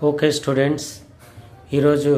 okay students ఈరోజు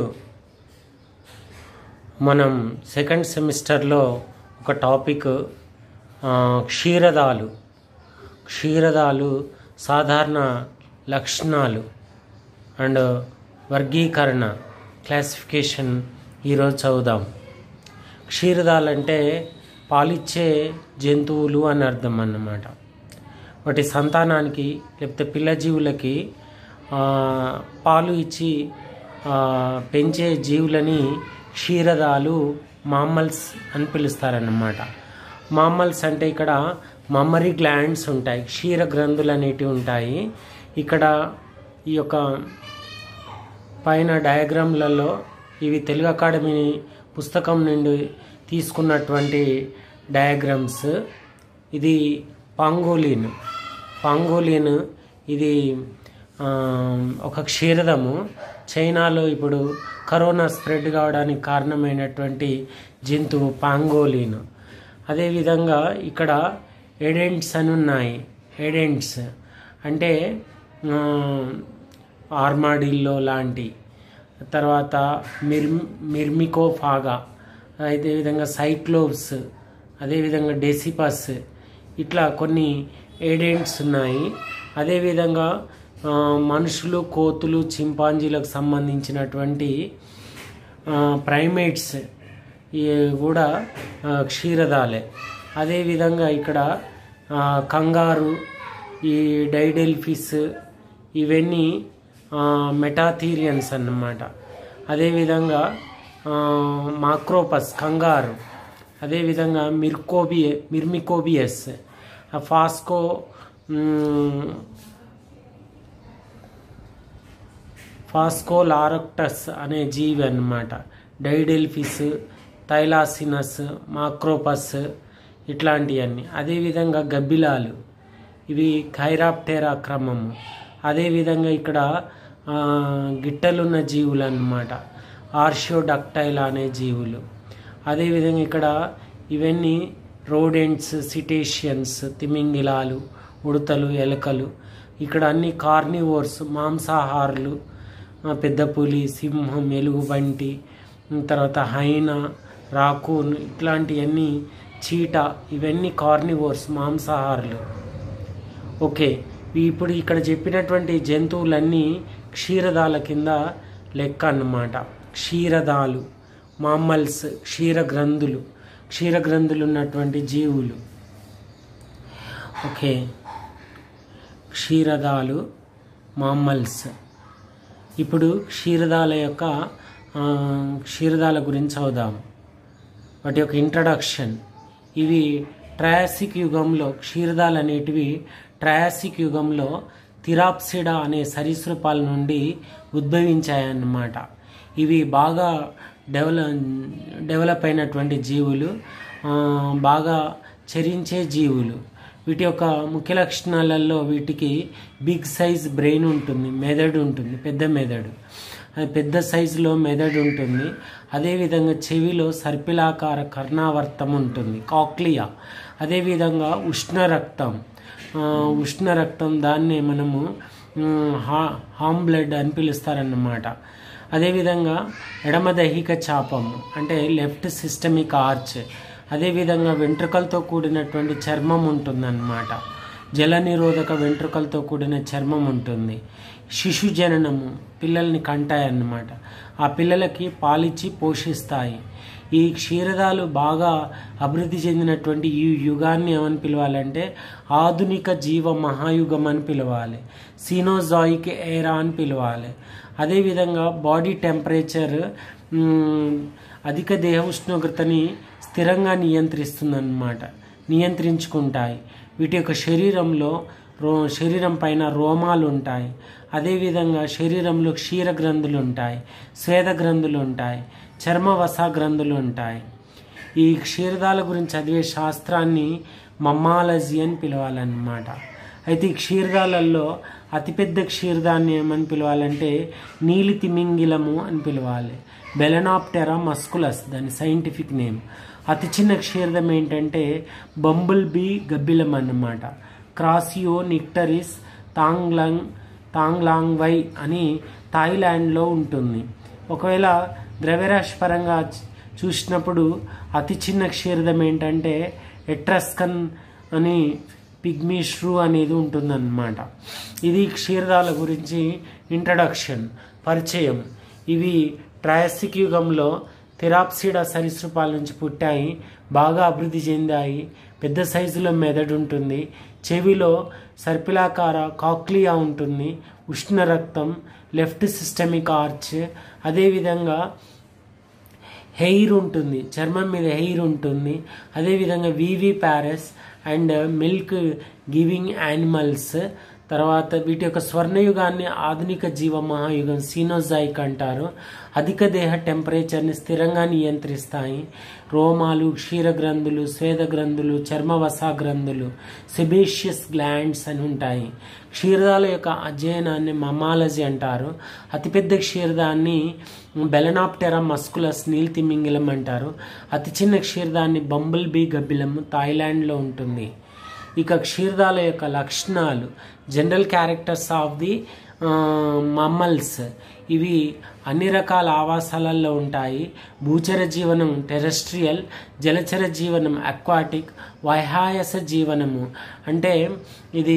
మనం second సెమిస్టర్లో ఒక టాపిక్ ఆ, క్షీరదాలు క్షీరదాలు సాధారణ లక్షణాలు అండ్ వర్గీకరణ క్లాసిఫికేషన్ ఈరోజు చదువుదాం క్షీరదాలు అంటే పాలిచ్చే జంతువులు అని అర్థం అన్నమాట వాటి సంతానానికి లేకపోతే పిల్ల జీవులకి ఆ, పాలు ఇచ్చి ఆ, పెంచే జీవులని క్షీరదాలు మామ్మల్స్ అని పిలుస్తారన్నమాట మామ్మల్స్ అంటే ఇక్కడ మమ్మరీ గ్లాండ్స్ ఉంటాయి క్షీర గ్రంథులు అనేటివి ఉంటాయి ఇక్కడ ఈ యొక్క పైన డయాగ్రామ్లలో ఇవి తెలుగు అకాడమీ పుస్తకం నుండి తీసుకున్నటువంటి డయాగ్రామ్స్ ఇది పాంగోలిన్ పాంగోలిన్ ఇది ఆ, ఒక క్షీరదము చైనాలో ఇప్పుడు కరోనా స్ప్రెడ్ కావడానికి కారణమైనటువంటి జంతువు పాంగోలిన్ అదేవిధంగా ఇక్కడ ఎడెంట్స్ అని ఉన్నాయి ఎడెంట్స్ అంటే ఆ, ఆర్మాడిల్లో లాంటి తర్వాత మిర్ మిర్మికోఫాగా అదేవిధంగా సైక్లోప్స్ అదేవిధంగా డెసిపస్ ఇట్లా కొన్ని ఏడెంట్స్ ఉన్నాయి అదేవిధంగా ఆ, మనుషులు కోతులు చింపాంజీలకు సంబంధించినటువంటి ప్రైమేట్స్ కూడా ఆ, క్షీరదాలే అదేవిధంగా ఇక్కడ ఆ, కంగారు ఈ డైడెల్ఫిస్ ఇవన్నీ మెటాథీరియన్స్ అన్నమాట అదేవిధంగా ఆ, మాక్రోపస్ కంగారు అదేవిధంగా మిర్కోబియ మిర్మికోబియస్ ఆ ఫాస్కో మ్, ఫాస్కోలారక్టస్ అనే జీవి అన్నమాట డైడెల్ఫిస్ థైలాసినస్ మాక్రోపస్ ఇట్లాంటివన్నీ అదేవిధంగా గబ్బిలాలు ఇవి ఖైరాప్టెరా క్రమము అదేవిధంగా ఇక్కడ ఆ, గిట్టలున్న జీవులు అన్నమాట ఆర్షియోడక్టైల్ అనే జీవులు అదేవిధంగా ఇక్కడ ఇవన్నీ రోడెంట్స్ సిటేషియన్స్ తిమింగిలాలు ఉడతలు ఎలకలు ఇక్కడ అన్ని కార్నివోర్స్ మాంసాహారులు ఆ, పెద్ద పులి సింహం ఎలుగుబంటి తర్వాత హైనా రాకూన్ ఇట్లాంటివన్నీ చీట ఇవన్నీ కార్నివోర్స్ మాంసాహారులు ఓకే ఇప్పుడు ఇక్కడ చెప్పినటువంటి జంతువులన్నీ క్షీరదాల కింద లెక్క అన్నమాట క్షీరదాలు మామ్మల్స్ క్షీర గ్రంథులు క్షీర గ్రంథులు ఉన్నటువంటి జీవులు ఓకే క్షీరదాలు మామ్మల్స్ ఇప్పుడు క్షీరదాల యొక్క ఆ, క్షీరదాల గురించి చదువుదాం వాటి యొక్క ఇంట్రడక్షన్ ఇవి ట్రయాసిక్ యుగంలో క్షీరదాలు అనేటివి ట్రయాసిక్ యుగంలో తిరాప్సిడా అనే సరీసృపాల నుండి ఉద్భవించాయన్నమాట ఇవి బాగా డెవలప్ డెవలప్ అయినటువంటి జీవులు ఆ, బాగా చరించే జీవులు వీటి యొక్క ముఖ్య లక్షణాలలో వీటికి బిగ్ సైజ్ బ్రెయిన్ ఉంటుంది మెదడు ఉంటుంది పెద్ద మెదడు అది పెద్ద సైజులో మెదడు ఉంటుంది అదేవిధంగా చెవిలో సర్పిలాకార కర్ణావర్తం ఉంటుంది కాక్లియా అదేవిధంగా ఉష్ణ రక్తం ఆ, ఉష్ణ రక్తం దాన్నే మనము మ్, హా హామ్ బ్లడ్ అని పిలుస్తారన్నమాట అదేవిధంగా ఎడమ దైహిక చాపం అంటే లెఫ్ట్ సిస్టమిక్ ఆర్చ్ అదేవిధంగా వెంట్రుకలతో కూడినటువంటి చర్మం ఉంటుందన్నమాట జల నిరోధక వెంట్రుకలతో కూడిన చర్మం ఉంటుంది శిశు జననము పిల్లల్ని కంటాయన్నమాట ఆ పిల్లలకి పాలిచ్చి పోషిస్తాయి ఈ క్షీరదాలు బాగా అభివృద్ధి చెందినటువంటి ఈ యుగాన్ని ఏమని పిలవాలంటే ఆధునిక జీవ మహాయుగం అని పిలవాలి సీనోజాయిక్ ఏరా అని పిలవాలి అదేవిధంగా బాడీ టెంపరేచర్ మ్, అధిక దేహ ఉష్ణోగ్రతని స్థిరంగా నియంత్రిస్తుందన్నమాట నియంత్రించుకుంటాయి వీటి యొక్క శరీరంలో రో శరీరం పైన రోమాలు ఉంటాయి అదేవిధంగా శరీరంలో క్షీర గ్రంథులు ఉంటాయి స్వేద గ్రంథులు ఉంటాయి చర్మ వసా గ్రంథులు ఉంటాయి ఈ క్షీరదాల గురించి చదివే శాస్త్రాన్ని మమ్మాలజీ అని పిలవాలన్నమాట అయితే ఈ క్షీరదాలలో అతిపెద్ద క్షీరదాన్ని ఏమని పిలవాలంటే నీలి తిమింగిలము అని పిలవాలి బెలనాప్టెరా మస్కులస్ దాని సైంటిఫిక్ నేమ్ అతి చిన్న క్షీరదం ఏంటంటే బంబుల్ బీ గబ్బిలం అన్నమాట క్రాసియో నిక్టరిస్ తాంగ్లాంగ్ తాంగ్లాంగ్ వై అని థాయిలాండ్లో ఉంటుంది ఒకవేళ ద్రవ్యరాశి పరంగా చూసినప్పుడు అతి చిన్న క్షీరదం ఏంటంటే ఎట్రస్కన్ అని పిగ్మీ ష్రూ అనేది ఉంటుందన్నమాట ఇది క్షీరదాల గురించి ఇంట్రడక్షన్ పరిచయం ఇవి ట్రయాసిక్ యుగంలో తెరాప్సిడా సరీసృపాల నుంచి పుట్టాయి బాగా అభివృద్ధి చెందాయి పెద్ద సైజులో మెదడు ఉంటుంది చెవిలో సర్పిలాకార కాక్లియా ఉంటుంది ఉష్ణ రక్తం లెఫ్ట్ సిస్టమిక్ ఆర్చ్ అదేవిధంగా హెయిర్ ఉంటుంది చర్మం మీద హెయిర్ ఉంటుంది అదేవిధంగా viviparous and milk giving animals తర్వాత వీటి యొక్క స్వర్ణయుగాన్ని ఆధునిక జీవ మహాయుగం సీనోజాయిక్ అంటారు అధిక దేహ టెంపరేచర్ని స్థిరంగా నియంత్రిస్తాయి రోమాలు క్షీర గ్రంథులు స్వేద గ్రంథులు చర్మవసా గ్రంథులు సెబేషియస్ గ్లాండ్స్ అని ఉంటాయి క్షీరదాల యొక్క అధ్యయనాన్ని మమాలజీ అంటారు అతిపెద్ద క్షీరదాన్ని బెలనాప్టెరా మస్కులస్ నీల్ తిమింగిలం అంటారు అతి చిన్న క్షీరదాన్ని బంబుల్ బీ గబ్బిలం థాయిలాండ్లో ఉంటుంది ఇక క్షీరదాల యొక్క లక్షణాలు general characters of the mammals ఇవి అన్ని రకాల ఆవాసాలలో ఉంటాయి భూచర జీవనం టెరెస్ట్రియల్ జలచర జీవనం అక్వాటిక్ వైహాయస జీవనము అంటే ఇది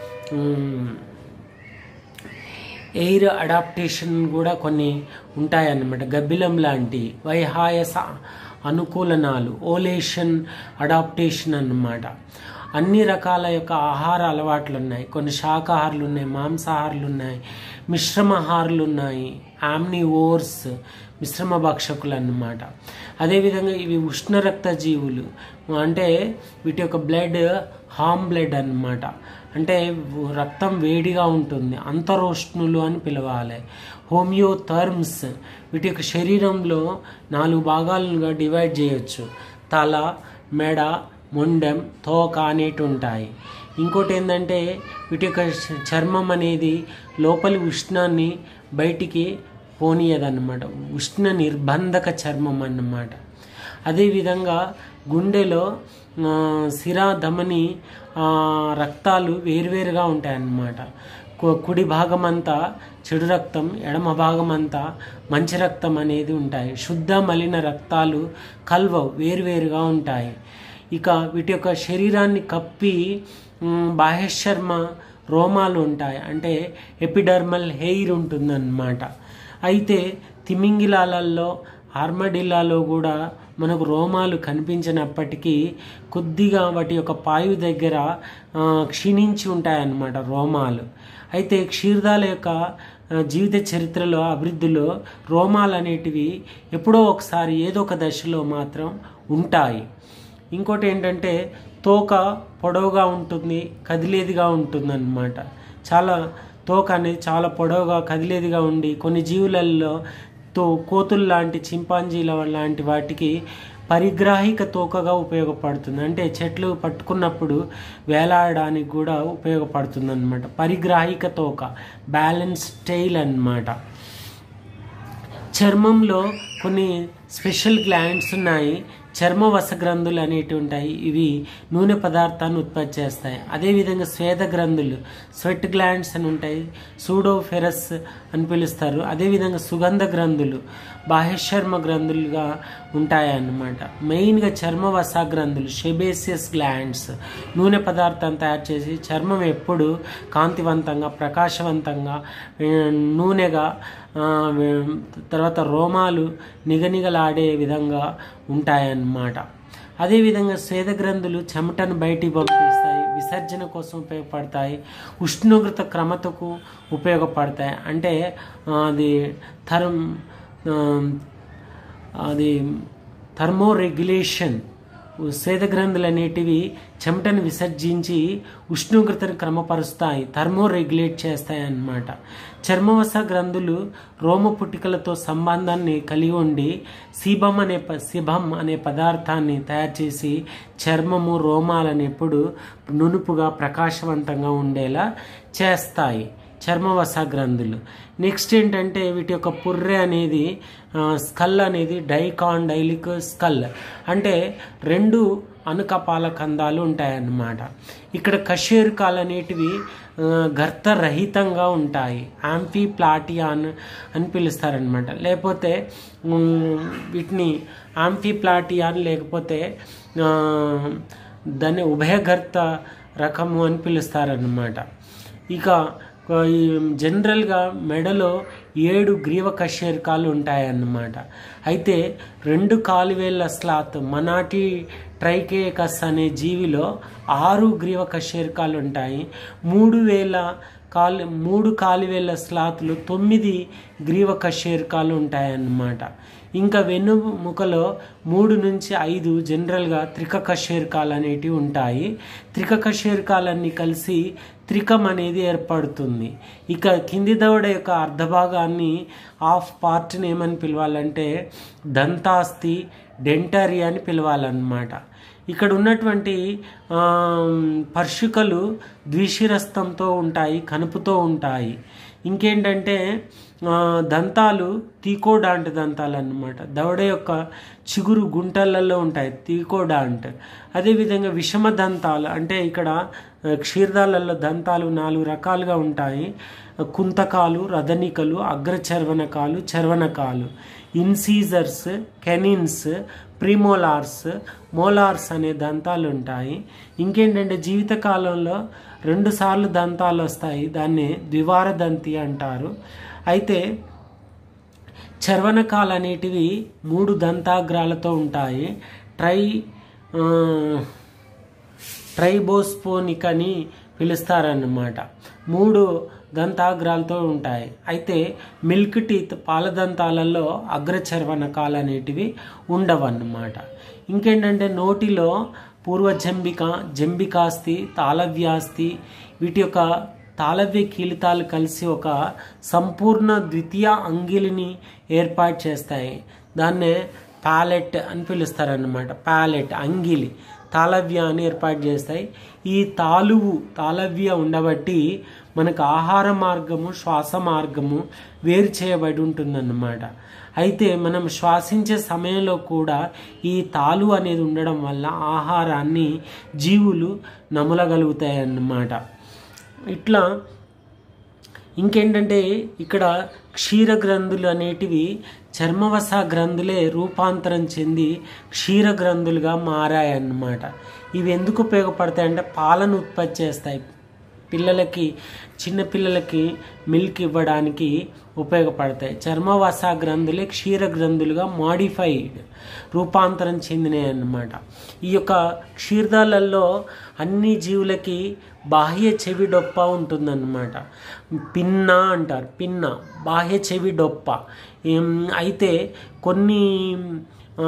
ఎయిర్ అడాప్టేషన్ కూడా కొన్ని ఉంటాయన్నమాట గబ్బిలం లాంటి వైహాయస అనుకూలనాలు ఓలేషన్ అడాప్టేషన్ అన్నమాట అన్ని రకాల యొక్క ఆహార అలవాట్లు ఉన్నాయి కొన్ని శాకాహారులు ఉన్నాయి మాంసాహారులు ఉన్నాయి మిశ్రమాహారులు ఉన్నాయి ఆమ్నివోర్స్ మిశ్రమ భక్షకులు అన్నమాట అదేవిధంగా ఇవి ఉష్ణరక్త జీవులు అంటే వీటి యొక్క బ్లడ్ హామ్ బ్లడ్ అన్నమాట అంటే రక్తం వేడిగా ఉంటుంది అంతరోష్ణులు అని పిలవాలి హోమియోథర్మ్స్ వీటి యొక్క శరీరంలో నాలుగు భాగాలుగా డివైడ్ చేయొచ్చు తల మెడ మొండెం తోక అనేటి ఉంటాయి ఇంకోటి ఏంటంటే వీటి యొక్క చర్మం అనేది లోపలి ఉష్ణాన్ని బయటికి పోనీయదన్నమాట ఉష్ణ నిర్బంధక చర్మం అన్నమాట అదేవిధంగా గుండెలో సిరా ధమని రక్తాలు వేరువేరుగా ఉంటాయన్నమాట కుడి భాగం అంతా చెడు రక్తం ఎడమ భాగం అంతా మంచి రక్తం అనేది ఉంటాయి శుద్ధ మలిన రక్తాలు కల్వవు వేరువేరుగా ఉంటాయి ఇక వీటి యొక్క శరీరాన్ని కప్పి బాహ్యశర్మ రోమాలు ఉంటాయి అంటే ఎపిడర్మల్ హెయిర్ ఉంటుందన్నమాట అయితే తిమింగిలాలలో ఆర్మడిల్లాలో కూడా మనకు రోమాలు కనిపించినప్పటికీ కొద్దిగా వాటి యొక్క పాయు దగ్గర క్షీణించి ఉంటాయన్నమాట రోమాలు అయితే క్షీరదాల యొక్క జీవిత చరిత్రలో అభివృద్ధిలో రోమాలు అనేటివి ఎప్పుడో ఒకసారి ఏదో ఒక దశలో మాత్రం ఉంటాయి ఇంకోటి ఏంటంటే తోక పొడవుగా ఉంటుంది కదిలేదిగా ఉంటుంది అన్నమాట చాలా తోక అనేది చాలా పొడవుగా కదిలేదిగా ఉండి కొన్ని జీవులలో తో కోతులు లాంటి చింపాంజీల లాంటి వాటికి పరిగ్రాహిక తోకగా ఉపయోగపడుతుంది అంటే చెట్లు పట్టుకున్నప్పుడు వేలాడడానికి కూడా ఉపయోగపడుతుంది అనమాట పరిగ్రాహిక తోక బ్యాలెన్స్ టైల్ అన్నమాట చర్మంలో కొన్ని స్పెషల్ గ్లాండ్స్ ఉన్నాయి చర్మ వసగ్రంథులు అనేటివి ఉంటాయి ఇవి నూనె పదార్థాన్ని ఉత్పత్తి చేస్తాయి అదేవిధంగా స్వేద గ్రంథులు స్వెట్ గ్లాండ్స్ అని ఉంటాయి సూడోఫెరస్ అని పిలుస్తారు అదేవిధంగా సుగంధ గ్రంథులు బాహ్యచర్మ గ్రంథులుగా ఉంటాయన్నమాట మెయిన్గా చర్మ వస గ్రంథులు షెబేసియస్ గ్లాండ్స్ నూనె పదార్థాన్ని తయారు చేసి చర్మం ఎప్పుడు కాంతివంతంగా ప్రకాశవంతంగా నూనెగా తర్వాత రోమాలు నిగనిగలాడే విధంగా ఉంటాయన్నమాట అదేవిధంగా స్వేద గ్రంథులు చెమటను బయటికి పంపిస్తాయి విసర్జన కోసం ఉపయోగపడతాయి ఉష్ణోగ్రత క్రమతకు ఉపయోగపడతాయి అంటే అది థర్మ్ అది థర్మో రెగ్యులేషన్ స్వేద గ్రంథులు అనేటివి చెమటను విసర్జించి ఉష్ణోగ్రతను క్రమపరుస్తాయి థర్మో రెగ్యులేట్ చేస్తాయి అన్నమాట చర్మవస గ్రంథులు రోమ పుట్టికలతో సంబంధాన్ని కలిగి ఉండి సీబం అనే సిభం అనే పదార్థాన్ని తయారు చేసి చర్మము రోమాలను ఎప్పుడు నునుపుగా ప్రకాశవంతంగా ఉండేలా చేస్తాయి చర్మవస గ్రంథులు నెక్స్ట్ ఏంటంటే వీటి యొక్క పుర్రె అనేది స్కల్ అనేది డైకాండైలిక్ స్కల్ అంటే రెండు అనుకపాల కందాలు ఉంటాయన్నమాట ఇక్కడ కశేరుకాలు అనేటివి ఆ, గర్తరహితంగా ఉంటాయి యాంఫీ ప్లాటియాన్ అని పిలుస్తారనమాట లేకపోతే ఉమ్, వీటిని యాంఫీ ప్లాటియాన్ లేకపోతే ఆ, దాన్ని ఉభయగర్త రకము అని పిలుస్తారనమాట ఇక ఈ జనరల్గా మెడలో ఏడు గ్రీవ కశేరుకాలు ఉంటాయన్నమాట అయితే రెండు కాలువేళ్ల స్లాత్ మనాటి ట్రైకేకస్ అనే జీవిలో ఆరు గ్రీవ కశేరుకాలు ఉంటాయి మూడు వేల కాలు మూడు కాలువేళ్ల స్లాతులు తొమ్మిది గ్రీవ కశేరుకాలు ఉంటాయన్నమాట ఇంకా వెన్నుముకలో మూడు నుంచి ఐదు జనరల్గా త్రిక కశేరుకాలు అనేటివి ఉంటాయి త్రిక కశేరుకాలన్నీ కలిసి త్రికం అనేది ఏర్పడుతుంది ఇక కింది దవడ యొక్క అర్ధభాగాన్ని హాఫ్ పార్ట్ని ఏమని పిలవాలంటే దంతాస్తి డెంటరీ అని పిలవాలన్నమాట ఇక్కడ ఉన్నటువంటి ఆ, పర్షికలు ద్విశిరస్తంతో ఉంటాయి కనుపుతో ఉంటాయి ఇంకేంటంటే ఆ, దంతాలు తీకోడాంట్ దంతాలు అన్నమాట దవడ యొక్క చిగురు గుంటలలో ఉంటాయి తీకోడాంట్ అదేవిధంగా విషమ దంతాలు అంటే ఇక్కడ ఆ, క్షీరదాలలో దంతాలు నాలుగు రకాలుగా ఉంటాయి కుంతకాలు రదనికలు అగ్రచర్వనకాలు చర్వనకాలు ఇన్సీజర్స్ కెనిన్స్ ప్రిమోలార్స్ మోలార్స్ అనే దంతాలు ఉంటాయి ఇంకేంటంటే జీవితకాలంలో రెండు సార్లు దంతాలు వస్తాయి దాన్ని ద్వివార దంతి అంటారు అయితే చర్వనకాలు అనేటివి మూడు దంతాగ్రాలతో ఉంటాయి ట్రై ఆ, ట్రైబోస్పోనిక్ అని పిలుస్తారన్నమాట మూడు దంతాగ్రాలతో ఉంటాయి అయితే మిల్క్ టీత్ పాలదంతాలలో అగ్రచర్వనకాలు అనేటివి ఉండవన్నమాట ఇంకేంటంటే నోటిలో పూర్వజంబిక జంబికాస్తి తాళవ్యాస్తి వీటి యొక్క తాళవ్య కీలితాలు కలిసి ఒక సంపూర్ణ ద్వితీయ అంగిలిని ఏర్పాటు చేస్తాయి దాన్నే ప్యాలెట్ అని పిలుస్తారన్నమాట ప్యాలెట్ అంగిలి తాళవ్య అని ఏర్పాటు చేస్తాయి ఈ తాలువు తాళవ్య ఉండబట్టి మనకు ఆహార మార్గము శ్వాస మార్గము వేరు చేయబడి ఉంటుందన్నమాట అయితే మనం శ్వాసించే సమయంలో కూడా ఈ తాలు అనేది ఉండడం వల్ల ఆహారాన్ని జీవులు నములగలుగుతాయి అన్నమాట ఇట్లా ఇంకేంటంటే ఇక్కడ క్షీర గ్రంథులు అనేటివి చర్మవస గ్రంథులే రూపాంతరం చెంది క్షీర గ్రంథులుగా మారాయన్నమాట ఇవి ఎందుకు ఉపయోగపడతాయంటే పాలను ఉత్పత్తి చేస్తాయి పిల్లలకి చిన్న పిల్లలకి మిల్క్ ఇవ్వడానికి ఉపయోగపడతాయి చర్మవస గ్రంథులే క్షీర గ్రంథులుగా మాడిఫైడ్ రూపాంతరం చెందినాయి అన్నమాట ఈ యొక్క క్షీరదాలలో అన్ని జీవులకి బాహ్య చెవి డొప్ప ఉంటుందన్నమాట పిన్న అంటారు పిన్న బాహ్య చెవి డొప్ప ఏం అయితే కొన్ని ఆ,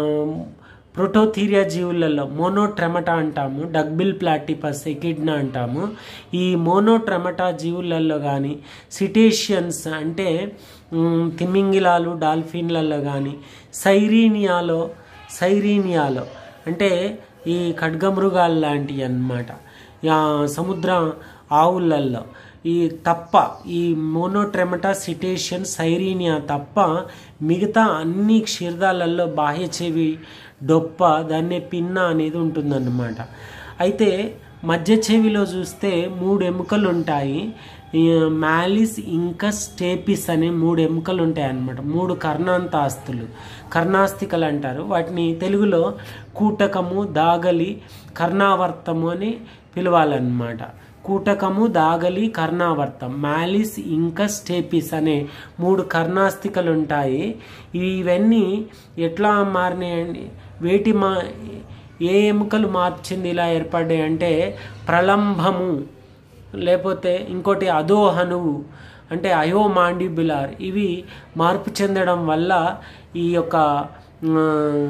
ప్రోటోథీరియా జీవులలో మోనోట్రెమటా అంటాము డగ్బిల్ ప్లాటిపస్ ఎకిడ్నా అంటాము ఈ మోనోట్రెమటా జీవులలో కానీ సిటేషియన్స్ అంటే మ్, తిమింగిలాలు డాల్ఫిన్లలో కానీ సైరీనియాలో సైరీనియాలో అంటే ఈ ఖడ్గమృగాలు లాంటివి అన్నమాట యా సముద్ర ఆవులల్లో ఈ తప్ప ఈ మోనోట్రెమటా సిటేషన్ సైరీనియా తప్ప మిగతా అన్ని క్షీరదాలలో బాహ్య చెవి డొప్ప దాన్నే పిన్న అనేది ఉంటుందన్నమాట అయితే మధ్య చెవిలో చూస్తే మూడు ఎముకలు ఉంటాయి ఈ మ్యాలిస్ ఇంకస్ స్టేపిస్ అనే మూడు ఎముకలు ఉంటాయి అన్నమాట మూడు కర్ణాంతాస్తులు కర్ణాస్తికలు అంటారు వాటిని తెలుగులో కూటకము దాగలి కర్ణావర్తము అని పిలవాలన్నమాట కూటకము దాగలి కర్ణావర్తం మ్యాలిస్ ఇంకస్ స్టేపిస్ అనే మూడు కర్ణాస్తికలు ఉంటాయి ఇవన్నీ ఎట్లా మారినాయండి వేటి మా ఏ ఎముకలు మార్చింది ఇలా ఏర్పడ్డాయి అంటే ప్రలంభము లేకపోతే ఇంకోటి అధోహనువు అంటే అయోమాండిబులార్ ఇవి మార్పు చెందడం వల్ల ఈ యొక్క ఆ,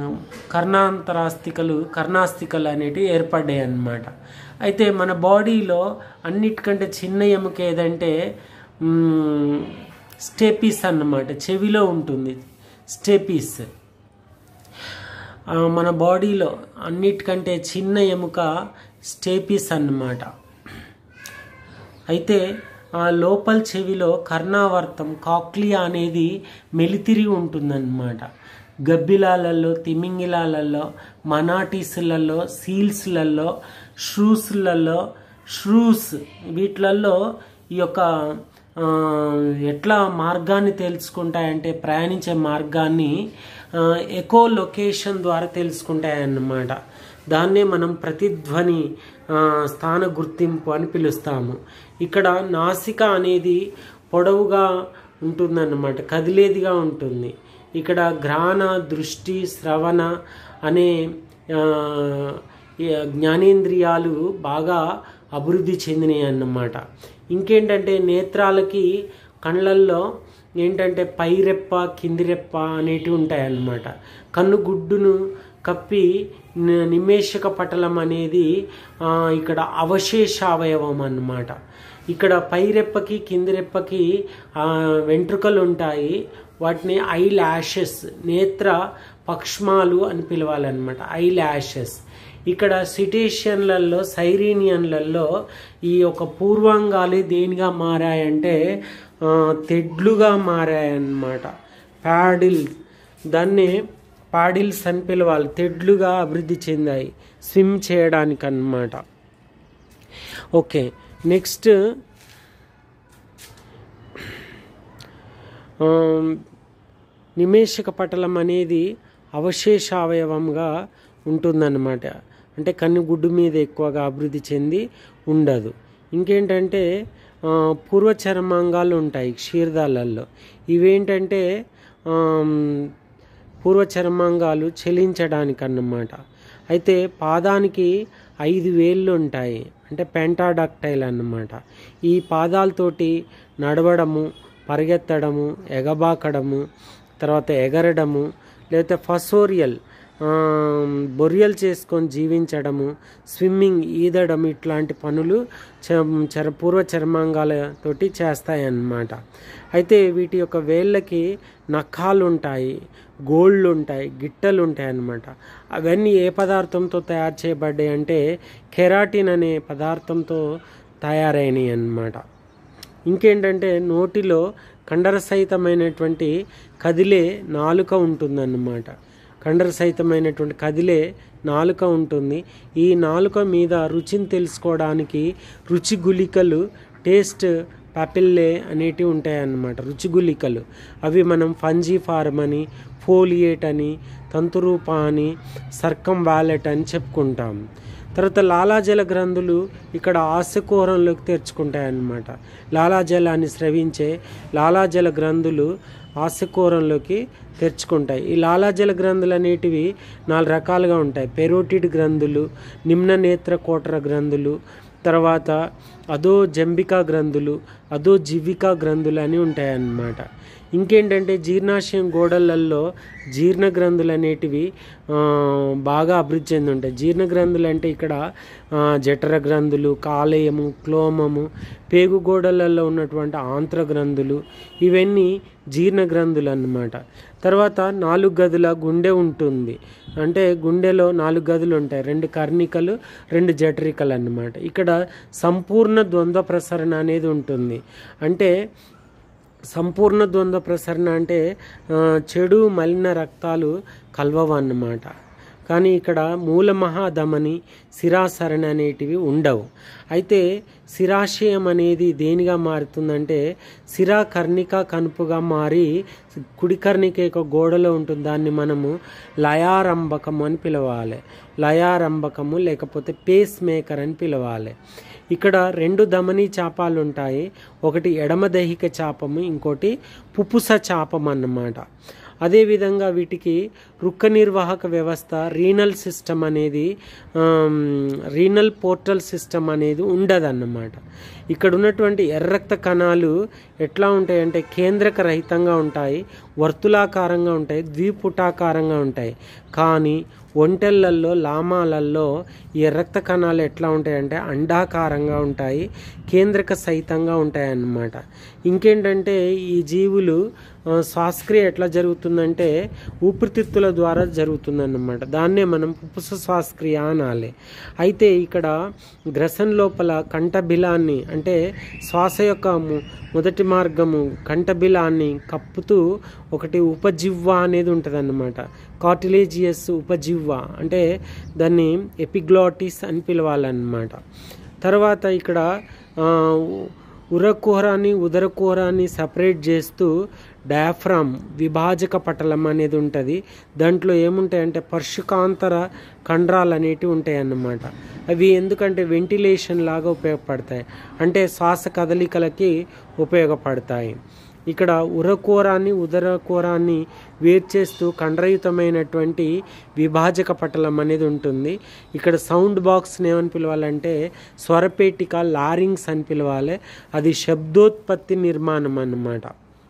కర్ణాంతరాస్తికలు కర్ణాస్తికలు అనేటివి ఏర్పడ్డాయి అన్నమాట అయితే మన బాడీలో అన్నిటికంటే చిన్న ఎముక ఏదంటే మ్, స్టేపిస్ అన్నమాట చెవిలో ఉంటుంది స్టేపిస్ ఆ, మన బాడీలో అన్నిటికంటే చిన్న ఎముక స్టేపిస్ అన్నమాట అయితే ఆ లోపల చెవిలో కర్ణావర్తం కాక్లియా అనేది మెలితిరిగి ఉంటుందన్నమాట గబ్బిలాలలో తిమింగిలాలలో మనాటీసులలో సీల్స్లలో షూస్లలో షూస్ వీటిలలో ఈ యొక్క ఆ, ఎట్లా మార్గాన్ని తెలుసుకుంటాయంటే ప్రయాణించే మార్గాన్ని ఎకో లొకేషన్ ద్వారా తెలుసుకుంటాయన్నమాట దాన్నే మనం ప్రతిధ్వని ఆ, స్థాన గుర్తింపు అని పిలుస్తాము ఇక్కడ నాసిక అనేది పొడవుగా ఉంటుందన్నమాట కదిలేదిగా ఉంటుంది ఇక్కడ ఘ్రాణ దృష్టి శ్రవణ అనే ఆ, ఈ జ్ఞానేంద్రియాలు బాగా అభివృద్ధి చెందినాయి అన్నమాట ఇంకేంటంటే నేత్రాలకి కళ్ళల్లో ఏంటంటే పై రెప్ప కింది రెప్ప అనేటివి ఉంటాయి అన్నమాట కన్ను గుడ్డును కప్పి ని- నిమేషక పటలం అనేది ఆ, ఇక్కడ అవశేష అవయవం అన్నమాట ఇక్కడ పై రెప్పకి కింది రెప్పకి ఆ, వెంట్రుకలు ఉంటాయి వాటిని ఐ ల్యాషెస్ నేత్ర పక్ష్మాలు అని పిలవాలన్నమాట ఐ ల్యాషెస్ ఇక్కడ సిటేషియన్లలో సైరీనియన్లలో ఈ యొక్క పూర్వాంగాలు దేనిగా మారాయంటే ఆ, తెడ్లుగా మారాయన్నమాట ప్యాడిల్ దాన్ని పాడిల్స్ అని పిలవాలి తెడ్లుగా అభివృద్ధి చెందాయి స్విమ్ చేయడానికి అన్నమాట ఓకే నెక్స్ట్ నిమేషక పటలం అనేది అవశేష అవయవంగా ఉంటుందన్నమాట అంటే కన్నుగుడ్డు మీద ఎక్కువగా అభివృద్ధి చెంది ఉండదు ఇంకేంటంటే ఆ, పూర్వ చర్మాంగాలు ఉంటాయి క్షీరదాలలో ఇవేంటంటే ఆమ్, పూర్వ చర్మాంగాలు చెలించడానికి అన్నమాట అయితే పాదానికి ఐదు వేళ్ళు ఉంటాయి అంటే పెంటాడాక్టైల్ అన్నమాట ఈ పాదాలతోటి నడవడము పరిగెత్తడము ఎగబాకడము తర్వాత ఎగరడము లేకపోతే ఫసోరియల్ బొరియల్ చేసుకొని జీవించడము స్విమ్మింగ్ ఈదడం ఇట్లాంటి పనులు చ- చర పూర్వ చర్మాంగాలతోటి చేస్తాయన్నమాట అయితే వీటి యొక్క వేళ్ళకి నఖాలు ఉంటాయి గోళ్ళు ఉంటాయి గిట్టలు ఉంటాయి అన్నమాట అవన్నీ ఏ పదార్థంతో తయారు చేయబడ్డాయి అంటే కెరాటిన్ అనే పదార్థంతో తయారైనవి అన్నమాట ఇంకేంటంటే నోటిలో కండర సహితమైనటువంటి కదిలే నాలుక ఉంటుందన్నమాట కండర సహితమైనటువంటి కదిలే నాలుక ఉంటుంది ఈ నాలుక మీద రుచిని తెలుసుకోవడానికి రుచి గుళికలు టేస్ట్ పాపిల్లే అనేటివి ఉంటాయన్నమాట రుచి గుళికలు అవి మనం ఫంజీ ఫార్మ్ అని ఫోలియేట్ అని తంతురూప అని సర్కం వ్యాలెట్ అని చెప్పుకుంటాం తర్వాత లాలాజల గ్రంథులు ఇక్కడ ఆశకోరంలోకి తెరుచుకుంటాయి అన్నమాట లాలాజలాన్ని స్రవించే లాలాజల గ్రంథులు ఆశకోరంలోకి తెరుచుకుంటాయి ఈ లాలాజల గ్రంథులు అనేటివి నాలుగు రకాలుగా ఉంటాయి పెరోటిడ్ గ్రంథులు నిమ్న నేత్ర కోటర గ్రంథులు తర్వాత అదో జంబికా గ్రంథులు అదో జివికా గ్రంథులు అని ఉంటాయి అన్నమాట ఇంకేంటంటే జీర్ణాశయం గోడలల్లో జీర్ణ గ్రంథులు అనేటివి ఆ, బాగా అభివృద్ధి చెంది ఉంటాయి జీర్ణ గ్రంథులు అంటే ఇక్కడ ఆ, జఠర గ్రంథులు కాలేయము క్లోమము పేగు గోడలలో ఉన్నటువంటి ఆంత్ర గ్రంథులు ఇవన్నీ జీర్ణ గ్రంథులు అన్నమాట తర్వాత నాలుగు గదుల గుండె ఉంటుంది అంటే గుండెలో నాలుగు గదులు ఉంటాయి రెండు కర్ణికలు రెండు జఠరికలు అన్నమాట ఇక్కడ సంపూర్ణ ద్వంద్వ ప్రసరణ అనేది ఉంటుంది అంటే సంపూర్ణ ద్వంద్వ ప్రసరణ అంటే ఆ, చెడు మలిన రక్తాలు కలవవు అన్నమాట కానీ ఇక్కడ మూల మహాధమని శిరాసరణ అనేటివి ఉండవు అయితే శిరాశయం అనేది దేనిగా మారుతుందంటే శిరా కర్ణిక కనుపుగా మారి కుడి కర్ణిక యొక్క గోడలో ఉంటుంది దాన్ని మనము లయారంభకము అని పిలవాలి లయారంభకము లేకపోతే పేస్ మేకర్ అని పిలవాలి ఇక్కడ రెండు ధమనీ చాపాలు ఉంటాయి ఒకటి ఎడమ దైహిక చాపము ఇంకోటి పుపుస చాపం అన్నమాట అదేవిధంగా వీటికి వృక్క నిర్వాహక వ్యవస్థ రీనల్ సిస్టమ్ అనేది ఆమ్, రీనల్ పోర్టల్ సిస్టమ్ అనేది ఉండదన్నమాట ఇక్కడ ఉన్నటువంటి ఎర్రక్త కణాలు ఎట్లా ఉంటాయంటే కేంద్రక రహితంగా ఉంటాయి వర్తులాకారంగా ఉంటాయి ద్విపుటాకారంగా ఉంటాయి కానీ ఒంటెళ్ళల్లో లామాలల్లో ఈ రక్త కణాలు ఎట్లా ఉంటాయంటే అండాకారంగా ఉంటాయి కేంద్రక సహితంగా ఉంటాయి అన్నమాట ఇంకేంటంటే ఈ జీవులు ఆ, శ్వాసక్రియ ఎట్లా జరుగుతుందంటే ఊపిరితిత్తుల ద్వారా జరుగుతుందన్నమాట దాన్నే మనం పుప్పుస శ్వాసక్రియ అనాలి అయితే ఇక్కడ గ్రసన్ లోపల కంఠబిలాన్ని అంటే శ్వాస యొక్క ము- మొదటి మార్గము కంఠబిలాన్ని కప్పుతూ ఒకటి ఉపజివ్వ అనేది ఉంటుంది అన్నమాట కార్టిలేజియస్ ఉపజివ్వ అంటే దాన్ని ఎపిగ్లాటిస్ అని పిలవాలన్నమాట తర్వాత ఇక్కడ ఆ, ఉరకుహరాన్ని ఉదరకుహరాన్ని సపరేట్ చేస్తూ డయాఫ్రామ్ విభాజక పటలం అనేది ఉంటుంది దాంట్లో ఏముంటాయంటే పర్షుకాంతర కండరాలు అనేటివి ఉంటాయి అన్నమాట అవి ఎందుకంటే వెంటిలేషన్ లాగా ఉపయోగపడతాయి అంటే శ్వాస కదలికలకి ఉపయోగపడతాయి ఇక్కడ ఉరకూరాన్ని ఉదరకూరాన్ని వేరు చేస్తూ కండరయుతమైనటువంటి విభాజక పటలం అనేది ఉంటుంది ఇక్కడ సౌండ్ బాక్స్ని ఏమని పిలవాలంటే స్వరపేటిక లారింగ్స్ అని పిలవాలి అది శబ్దోత్పత్తి నిర్మాణం అన్నమాట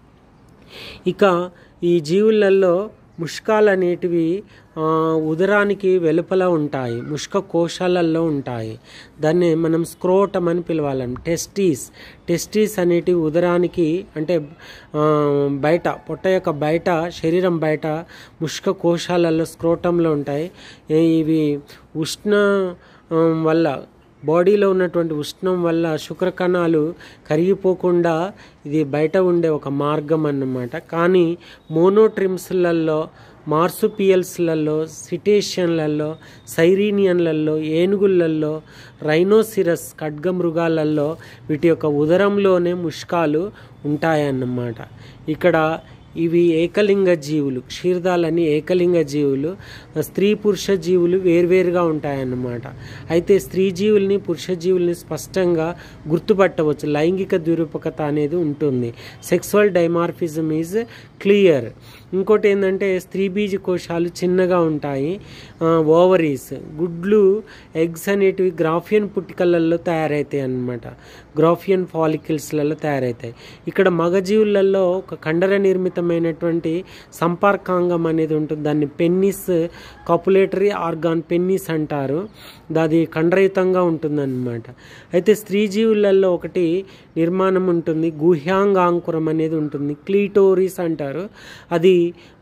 ఇక ఈ జీవులలో ముష్కాలు అనేటివి ఆ, ఉదరానికి వెలుపల ఉంటాయి ముష్క కోశాలలో ఉంటాయి దాన్ని మనం స్క్రోటం అని పిలవాలం టెస్టీస్ టెస్టీస్ అనేటివి ఉదరానికి అంటే ఆ, బయట పొట్ట యొక్క బయట శరీరం బయట ముష్క కోశాలలో స్క్రోటంలో ఉంటాయి ఏ- ఇవి ఉష్ణ ఆ, వల్ల బాడీలో ఉన్నటువంటి ఉష్ణం వల్ల శుక్రకణాలు కరిగిపోకుండా ఇది బయట ఉండే ఒక మార్గం అన్నమాట కానీ మోనోట్రిమ్స్లలో మార్సుపియల్స్లలో సిటేషన్లలో సైరీనియన్లలో ఏనుగులలో రైనోసిరస్ ఖడ్గమృగాలలో వీటి యొక్క ఉదరంలోనే ముష్కాలు ఉంటాయన్నమాట ఇక్కడ ఇవి ఏకలింగ జీవులు క్షీరదాలని ఏకలింగ జీవులు స్త్రీ పురుష జీవులు వేర్వేరుగా ఉంటాయన్నమాట అయితే స్త్రీ జీవుల్ని పురుష జీవుల్ని స్పష్టంగా గుర్తుపట్టవచ్చు లైంగిక దురూపకత అనేది ఉంటుంది సెక్సువల్ డైమార్ఫిజం ఈజ్ క్లియర్ ఇంకోటి ఏంటంటే స్త్రీ బీజ కోశాలు చిన్నగా ఉంటాయి ఓవరీస్ గుడ్లు ఎగ్స్ అనేటివి గ్రాఫియన్ పుట్టికలలో తయారవుతాయి అన్నమాట గ్రాఫియన్ ఫాలికల్స్లలో తయారవుతాయి ఇక్కడ మగజీవులలో ఒక కండర నిర్మితమైనటువంటి సంపర్కాంగం అనేది ఉంటుంది దాన్ని పెన్నిస్ కాపులేటరీ ఆర్గాన్ పెన్నిస్ అంటారు అది కండరయుతంగా ఉంటుందన్నమాట అయితే స్త్రీ జీవులలో ఒకటి నిర్మాణం ఉంటుంది గుహ్యాంగాంకురం అనేది ఉంటుంది క్లీటోరిస్ అంటారు అది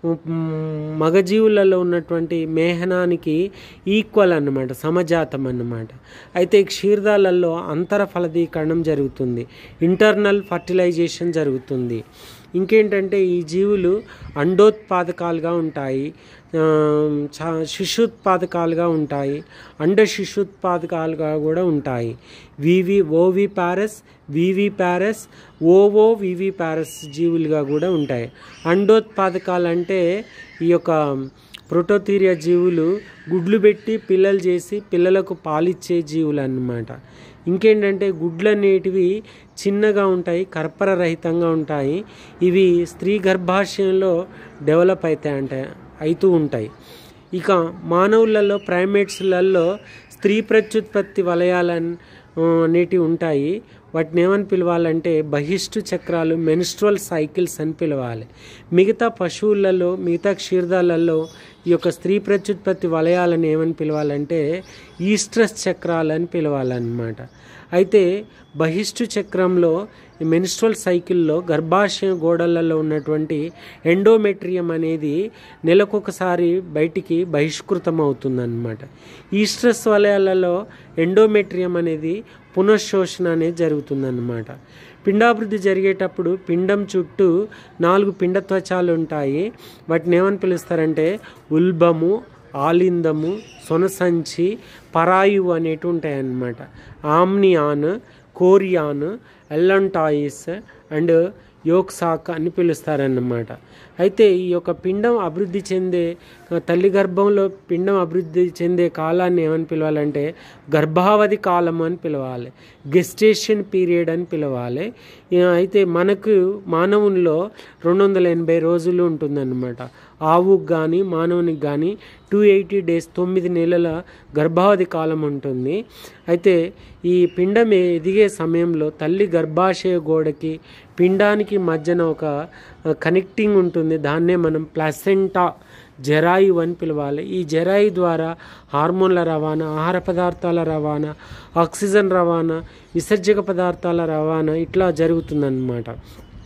మ్, మగజీవులలో ఉన్నటువంటి మేహనానికి ఈక్వల్ అన్నమాట సమజాతం అన్నమాట అయితే క్షీరదాలలో అంతర ఫలదీకరణం జరుగుతుంది ఇంటర్నల్ ఫర్టిలైజేషన్ జరుగుతుంది ఇంకేంటంటే ఈ జీవులు అండోత్పాదకాలుగా ఉంటాయి ఆ, చా శిశుత్పాదకాలుగా ఉంటాయి అండ శిశుత్పాదకాలుగా కూడా ఉంటాయి వివి ఓవి ప్యారస్ వివి ప్యారస్ ఓవో వివి ప్యారస్ జీవులుగా కూడా ఉంటాయి అండోత్పాదకాలు అంటే ఈ యొక్క ప్రోటోథీరియా జీవులు గుడ్లు పెట్టి పిల్లలు చేసి పిల్లలకు పాలిచ్చే జీవులు అన్నమాట ఇంకేంటంటే గుడ్లు అనేటివి చిన్నగా ఉంటాయి కర్పర రహితంగా ఉంటాయి ఇవి స్త్రీ గర్భాశయంలో డెవలప్ అవుతాయి అంటే అవుతూ ఉంటాయి ఇక మానవులలో ప్రైమేట్స్లలో స్త్రీ ప్రత్యుత్పత్తి వలయాలని ఆ, అనేటివి ఉంటాయి వాటిని ఏమని పిలవాలంటే బహిష్టు చక్రాలు మెన్స్ట్రల్ సైకిల్స్ అని పిలవాలి మిగతా పశువులలో మిగతా క్షీరదాలలో ఈ యొక్క స్త్రీ ప్రత్యుత్పత్తి వలయాలను ఏమని పిలవాలంటే ఈస్ట్రస్ చక్రాలు అని పిలవాలన్నమాట అయితే బహిష్టు చక్రంలో ఈ మెన్స్ట్రల్ సైకిల్లో గర్భాశయ గోడలలో ఉన్నటువంటి ఎండోమెట్రియం అనేది నెలకొకసారి బయటికి బహిష్కృతం అవుతుందన్నమాట ఈస్ట్రస్ వలయాలలో ఎండోమెట్రియం అనేది పునఃశోషణ అనేది జరుగుతుందన్నమాట పిండాభివృద్ధి జరిగేటప్పుడు పిండం చుట్టూ నాలుగు పిండ త్వచాలు ఉంటాయి వాటిని ఏమని పిలుస్తారంటే ఉల్బము ఆలిందము సొనసంచి పరాయువు అనేటివి ఉంటాయి అన్నమాట ఆమ్నియాన్ కోరియాన్ ఎల్లంటాయిస్ అండ్ యోక్సాక్ అని పిలుస్తారన్నమాట అయితే ఈ యొక్క పిండం అభివృద్ధి చెందే తల్లి గర్భంలో పిండం అభివృద్ధి చెందే కాలాన్ని ఏమని పిలవాలంటే గర్భావధి కాలం అని పిలవాలి గెస్టేషన్ పీరియడ్ అని పిలవాలి ఇక అయితే మనకు మానవునిలో రెండు వందల ఎనభై రోజులు ఉంటుందన్నమాట ఆవుకు కానీ మానవునికి కానీ టూ ఎయిటీ డేస్ తొమ్మిది నెలల గర్భావధి కాలం ఉంటుంది అయితే ఈ పిండం ఎదిగే సమయంలో తల్లి గర్భాశయ గోడకి పిండానికి మధ్యన ఒక కనెక్టింగ్ ఉంటుంది దాన్నే మనం ప్లసెంటా జరాయు అని పిలవాలి ఈ జరాయు ద్వారా హార్మోన్ల రవాణా ఆహార పదార్థాల రవాణా ఆక్సిజన్ రవాణా విసర్జక పదార్థాల రవాణా ఇట్లా జరుగుతుందన్నమాట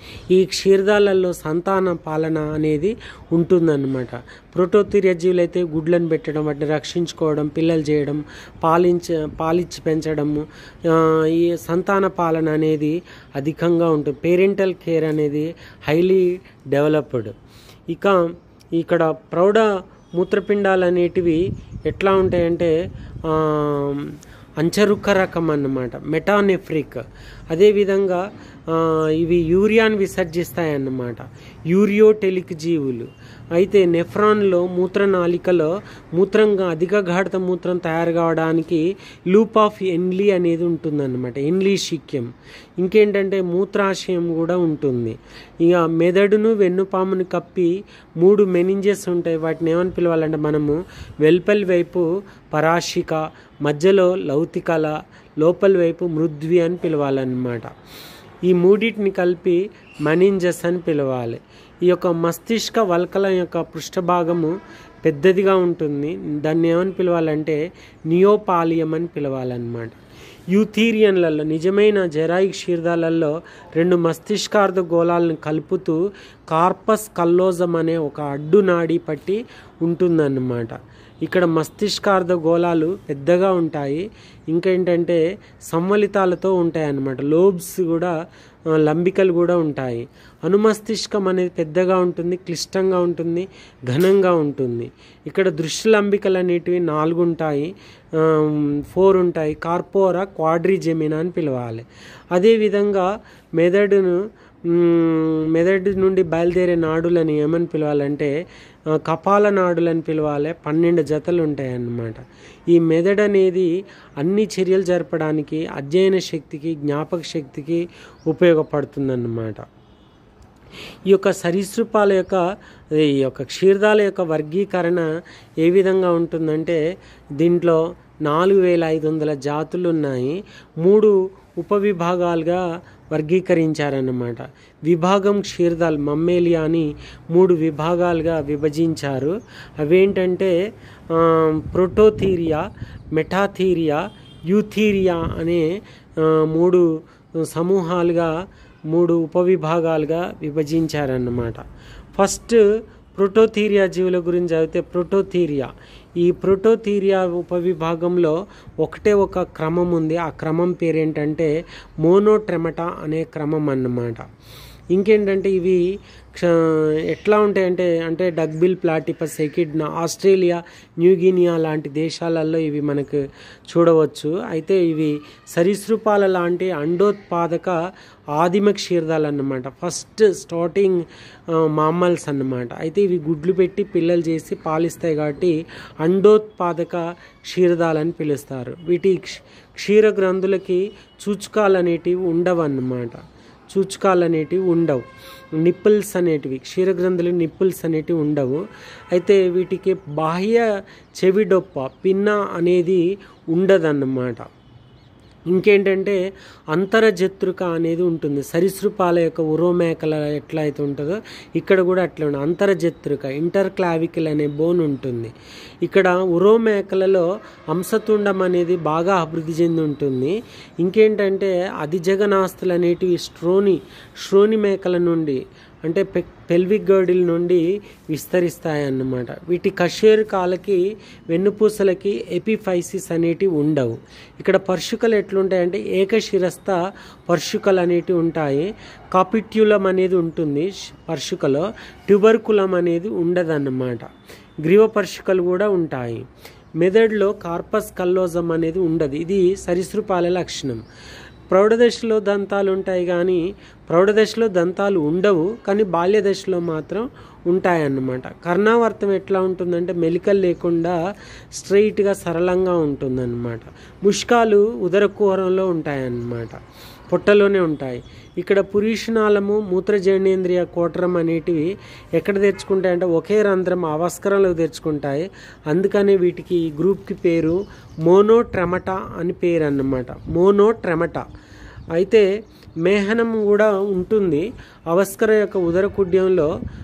ఈ క్షీరదాలలో సంతాన పాలన అనేది ఉంటుందన్నమాట ప్రోటోథీరియా జీవులు అయితే గుడ్లను పెట్టడం వాటిని రక్షించుకోవడం పిల్లలు చేయడం పాలించ పాలిచ్చి పెంచడము ఆ, ఈ సంతాన పాలన అనేది అధికంగా ఉంటుంది పేరెంటల్ కేర్ అనేది హైలీ డెవలప్డ్ ఇక ఇక్కడ ప్రౌఢ మూత్రపిండాలు అనేటివి ఎట్లా ఉంటాయంటే ఆ, అంచరుక్క రకం అన్నమాట మెటానెఫ్రిక్ అదేవిధంగా ఆ, ఇవి యూరియాని విసర్జిస్తాయన్నమాట యూరియోటెలిక్ జీవులు అయితే నెఫ్రాన్లో మూత్రనాళికలో మూత్రంగా అధిక గాఢత మూత్రం తయారు కావడానికి లూప్ ఆఫ్ ఎన్లీ అనేది ఉంటుందన్నమాట ఎన్లీ శిక్యం ఇంకేంటంటే మూత్రాశయం కూడా ఉంటుంది ఇక మెదడును వెన్నుపామును కప్పి మూడు మెనింజెస్ ఉంటాయి వాటిని ఏమని పిలవాలంటే మనము వెల్పల్ వైపు పరాశిక మధ్యలో లౌతికల లోపలి వైపు మృద్వి అని పిలవాలన్నమాట ఈ మూడింటిని కలిపి మనింజస్ అని పిలవాలి ఈ యొక్క మస్తిష్క వల్కలం యొక్క పృష్ఠభాగము పెద్దదిగా ఉంటుంది దాన్ని ఏమని పిలవాలంటే నియోపాలియం అని పిలవాలన్నమాట యూథీరియన్లలో నిజమైన జెరాయి క్షీరదాలలో రెండు మస్తిష్కార్ధ గోళాలను కలుపుతూ కార్పస్ కల్లోజం అనే ఒక అడ్డు నాడి పట్టి ఉంటుందన్నమాట ఇక్కడ మస్తిష్కార్ధ గోళాలు పెద్దగా ఉంటాయి ఇంకేంటంటే సంవలితాలతో ఉంటాయి అన్నమాట లోబ్స్ కూడా ఆ, లంబికలు కూడా ఉంటాయి అనుమస్తిష్కం అనేది పెద్దగా ఉంటుంది క్లిష్టంగా ఉంటుంది ఘనంగా ఉంటుంది ఇక్కడ దృశ్యలంబికలు అనేటివి నాలుగు ఉంటాయి ఫోర్ ఉంటాయి కార్పోరా క్వాడ్రిజెమినా అని పిలవాలి అదేవిధంగా మెదడును మ్మ్, మెదడు నుండి బయలుదేరే నాడులని ఏమని పిలవాలంటే ఆ, కపాల నాడులని పిలవాలి పన్నెండు జతలు ఉంటాయి అన్నమాట ఈ మెదడు అనేది అన్ని చర్యలు జరపడానికి అధ్యయన శక్తికి జ్ఞాపక శక్తికి ఉపయోగపడుతుందన్నమాట ఈ యొక్క సరీసృపాల యొక్క ఈ యొక్క క్షీరదాల యొక్క వర్గీకరణ ఏ విధంగా ఉంటుందంటే దీంట్లో నాలుగు వేల ఐదు వందల జాతులు ఉన్నాయి మూడు ఉపవిభాగాలుగా వర్గీకరించారన్నమాట విభాగం క్షీరదాల్ మమ్మేలియా అని మూడు విభాగాలుగా విభజించారు అవేంటంటే ఆ, ప్రోటోథీరియా మెటాథీరియా యూథీరియా అనే ఆ, మూడు సమూహాలుగా మూడు ఉపవిభాగాలుగా విభజించారన్నమాట ఫస్ట్ ప్రోటోథీరియా జీవుల గురించి చదివితే ప్రోటోథీరియా ఈ ప్రోటోథీరియా ఉపవిభాగంలో ఒకటే ఒక క్రమం ఉంది ఆ క్రమం పేరేంటంటే మోనోట్రెమటా అనే క్రమం అన్నమాట ఇంకేంటంటే ఇవి క్ష- ఎట్లా ఉంటాయంటే అంటే duckbill platypus echidna Australia New Guinea లాంటి దేశాలలో ఇవి మనకు చూడవచ్చు అయితే ఇవి సరీసృపాల లాంటి అండోత్పాదక ఆదిమ క్షీరదాలు అన్నమాట ఫస్ట్ స్టార్టింగ్ మామల్స్ అన్నమాట అయితే ఇవి గుడ్లు పెట్టి పిల్లలు చేసి పాలిస్తాయి కాబట్టి అండోత్పాదక క్షీరదాలని పిలుస్తారు వీటి క్ష- క్షీర గ్రంథులకి చూచుకాలు అనేటివి ఉండవు అన్నమాట సూచకాలు అనేటివి ఉండవు నిప్పుల్స్ అనేటివి క్షీరగ్రంథులు నిప్పుల్స్ అనేటివి ఉండవు అయితే వీటికి బాహ్య చెవిడొప్ప పిన్న అనేది ఉండదన్నమాట ఇంకేంటంటే అంతరజత్రుక అనేది ఉంటుంది సరీసృపాల యొక్క ఉరోమేకల ఎట్లా అయితే ఉంటుందో ఇక్కడ కూడా అట్లా ఉంటుంది అంతరజత్రుక ఇంటర్ క్లావికల్ అనే బోన్ ఉంటుంది ఇక్కడ ఉరోమేకలలో అంశతుండం అనేది బాగా అభివృద్ధి చెంది ఉంటుంది ఇంకేంటంటే అధిజగనాస్తులు అనేటివి స్ట్రోని శ్రోని మేకల నుండి అంటే పె పెల్విక్ గర్డిల్ నుండి విస్తరిస్తాయన్నమాట వీటి కషేరు కాలకి వెన్నుపూసలకి ఎపిఫైసిస్ అనేటివి ఉండవు ఇక్కడ పర్షుకలు ఎట్లుంటాయంటే ఏకశిరస్థ పర్షుకలు అనేటివి ఉంటాయి కాపిట్యులం అనేది ఉంటుంది ష్- పర్షుకలో ట్యూబర్కులం అనేది ఉండదన్నమాట గ్రీవ పర్షుకలు కూడా ఉంటాయి మెదడులో కార్పస్ కల్లోజం అనేది ఉండదు ఇది సరీసృపాల లక్షణం ప్రౌఢదశలో దంతాలు ఉంటాయి కానీ ప్రౌఢదశలో దంతాలు ఉండవు కానీ బాల్య దశలో మాత్రం ఉంటాయన్నమాట కర్ణావర్తం ఎట్లా ఉంటుందంటే మెలికలు లేకుండా స్ట్రైట్గా సరళంగా ఉంటుందన్నమాట ముష్కాలు ఉదరకూరంలో ఉంటాయన్నమాట పొట్టలోనే ఉంటాయి ఇక్కడ పురీషనాళము మూత్రజననేంద్రియ కోటరం అనేటివి ఎక్కడ తెచ్చుకుంటాయంటే ఒకే రంధ్రం అవస్కరంలో తెచ్చుకుంటాయి అందుకనే వీటికి ఈ గ్రూప్కి పేరు మోనోట్రెమటా అని పేరు అన్నమాట మోనోట్రెమటా అయితే మేహనం కూడా ఉంటుంది అవస్కర యొక్క ఉదర కుడ్యంలో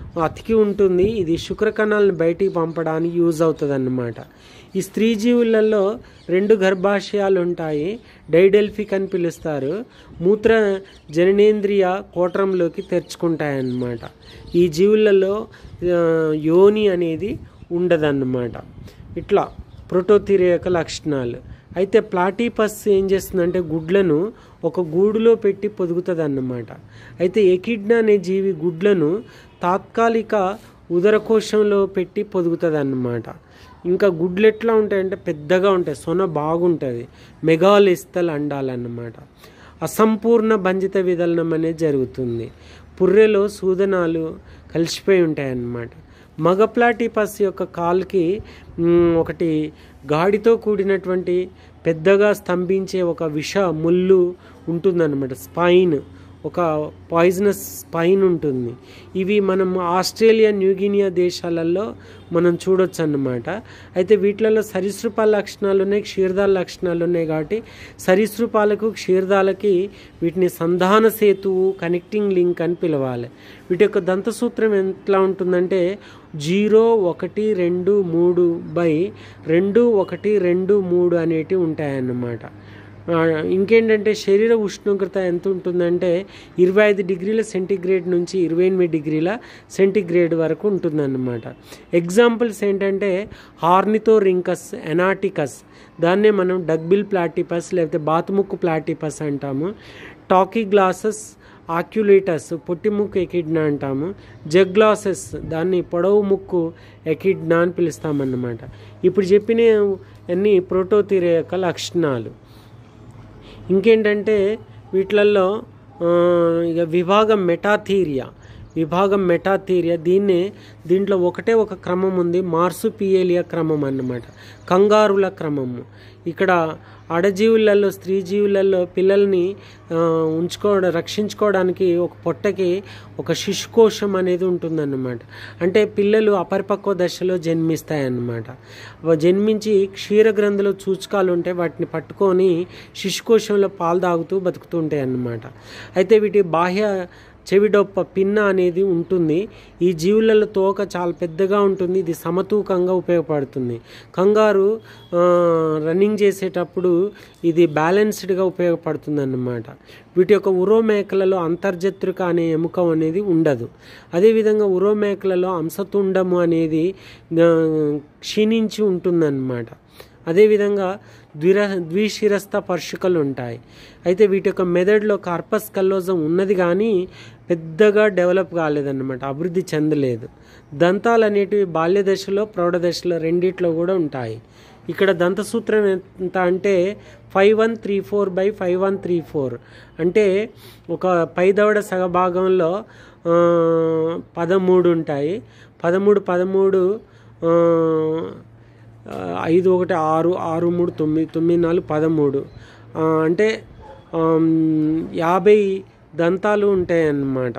అతికి ఉంటుంది ఇది శుక్రకణాలను బయటికి పంపడానికి యూజ్ అవుతుంది అన్నమాట ఈ స్త్రీ జీవులలో రెండు గర్భాశయాలు ఉంటాయి డైడెల్ఫిక్ అని పిలుస్తారు మూత్ర జననేంద్రియ కోటరంలోకి తెరుచుకుంటాయన్నమాట ఈ జీవులలో ఆ, యోని అనేది ఉండదన్నమాట ఇట్లా ప్రోటోథిరియా యొక్క లక్షణాలు అయితే ప్లాటీపస్ ఏం చేస్తుందంటే గుడ్లను ఒక గూడులో పెట్టి పొదుగుతుంది అన్నమాట అయితే ఎకిడ్నా అనే జీవి గుడ్లను తాత్కాలిక ఉదరకోశంలో పెట్టి పొదుగుతుంది అన్నమాట ఇంకా గుడ్లు ఎట్లా ఉంటాయంటే పెద్దగా ఉంటాయి సొన బాగుంటుంది మెగాలిస్తల్ అండాలన్నమాట అసంపూర్ణ బంజిత విదలనం అనేది జరుగుతుంది పుర్రెలో సూదనాలు కలిసిపోయి ఉంటాయి అన్నమాట మగ ప్లాటిపస్ యొక్క కాల్కి మ్, ఒకటి గాడితో కూడినటువంటి పెద్దగా స్తంభించే ఒక విష ముళ్ళు ఉంటుందన్నమాట స్పైన్ ఒక పాయిజనస్ స్పైన్ ఉంటుంది ఇవి మనం ఆస్ట్రేలియా న్యూగినియా దేశాలలో మనం చూడొచ్చు అన్నమాట అయితే వీటిలలో సరీసృపాల లక్షణాలు ఉన్నాయి క్షీరదాల లక్షణాలు ఉన్నాయి కాబట్టి సరీసృపాలకు క్షీరదాలకి వీటిని సంధాన సేతువు కనెక్టింగ్ లింక్ అని పిలవాలి వీటి యొక్క దంతసూత్రం ఎట్లా ఉంటుందంటే జీరో ఒకటి రెండు మూడు బై రెండు ఒకటి రెండు మూడు అనేటివి ఉంటాయన్నమాట ఆ, ఇంకేంటంటే శరీర ఉష్ణోగ్రత ఎంత ఉంటుందంటే ఇరవై ఐదు డిగ్రీల సెంటీగ్రేడ్ నుంచి ఇరవై ఎనిమిది డిగ్రీల సెంటీగ్రేడ్ వరకు ఉంటుందన్నమాట ఎగ్జాంపుల్స్ ఏంటంటే హార్నితో రింకస్ ఎనాటికస్ దాన్నే మనం డగ్బిల్ ప్లాటిపస్ లేకపోతే బాతుముక్కు ప్లాటిపస్ అంటాము టాకీ గ్లాసెస్ ఆక్యులేటస్ పొట్టి ముక్కు ఎకిడ్నా అంటాము జగ్ గ్లాసెస్ దాన్ని పొడవు ముక్కు ఎకిడ్నా అని పిలుస్తామన్నమాట ఇప్పుడు చెప్పిన అన్ని ప్రోటోథిరే యొక్క లక్షణాలు ఇంకేంటంటే వీటిలలో ఆ, ఇక విభాగం మెటాథీరియా విభాగం మెటాథీరియా దీన్నే దీంట్లో ఒకటే ఒక క్రమం ఉంది మార్సుపియేలియా క్రమం అన్నమాట కంగారుల క్రమము ఇక్కడ అడజీవులలో స్త్రీ జీవులలో పిల్లల్ని ఆ, ఉంచుకోవడం రక్షించుకోవడానికి ఒక పొట్టకి ఒక శిశుకోశం అనేది ఉంటుందన్నమాట అంటే పిల్లలు అపరిపక్వ దశలో జన్మిస్తాయన్నమాట అవి జన్మించి క్షీరగ్రంథులు సూచకాలు ఉంటే వాటిని పట్టుకొని శిశుకోశంలో పాలు తాగుతూ బతుకుతూ ఉంటాయి అన్నమాట అయితే వీటి బాహ్య చెవిడొప్ప పిన్న అనేది ఉంటుంది ఈ జీవులలో తోక చాలా పెద్దగా ఉంటుంది ఇది సమతూకంగా ఉపయోగపడుతుంది కంగారు ఆ, రన్నింగ్ చేసేటప్పుడు ఇది బ్యాలెన్స్డ్గా ఉపయోగపడుతుంది అన్నమాట వీటి యొక్క ఉరోమేకలలో అంతర్జత్రిక అనే ఎముకం అనేది ఉండదు అదేవిధంగా ఉరోమేకలలో అంశతుండము అనేది ఆ, క్షీణించి ఉంటుందన్నమాట అదేవిధంగా ద్విర ద్విశిరస్థ పర్షికలు ఉంటాయి అయితే వీటి యొక్క మెదడులో కార్పస్ కల్లోజం ఉన్నది కానీ పెద్దగా డెవలప్ కాలేదన్నమాట అభివృద్ధి చెందలేదు దంతాలు అనేటివి బాల్య దశలో ప్రౌఢ దశలో రెండిట్లో కూడా ఉంటాయి ఇక్కడ దంతసూత్రం ఎంత అంటే five one three four by five one three four అంటే ఒక పైదవడ సగభాగంలో ఆ, పదమూడు ఉంటాయి పదమూడు పదమూడు ఆ, ఆ, ఐదు ఒకటి ఆరు ఆరు మూడు తొమ్మిది తొమ్మిది నాలుగు పదమూడు ఆ, అంటే ఆమ్, యాభై దంతాలు ఉంటాయి అన్నమాట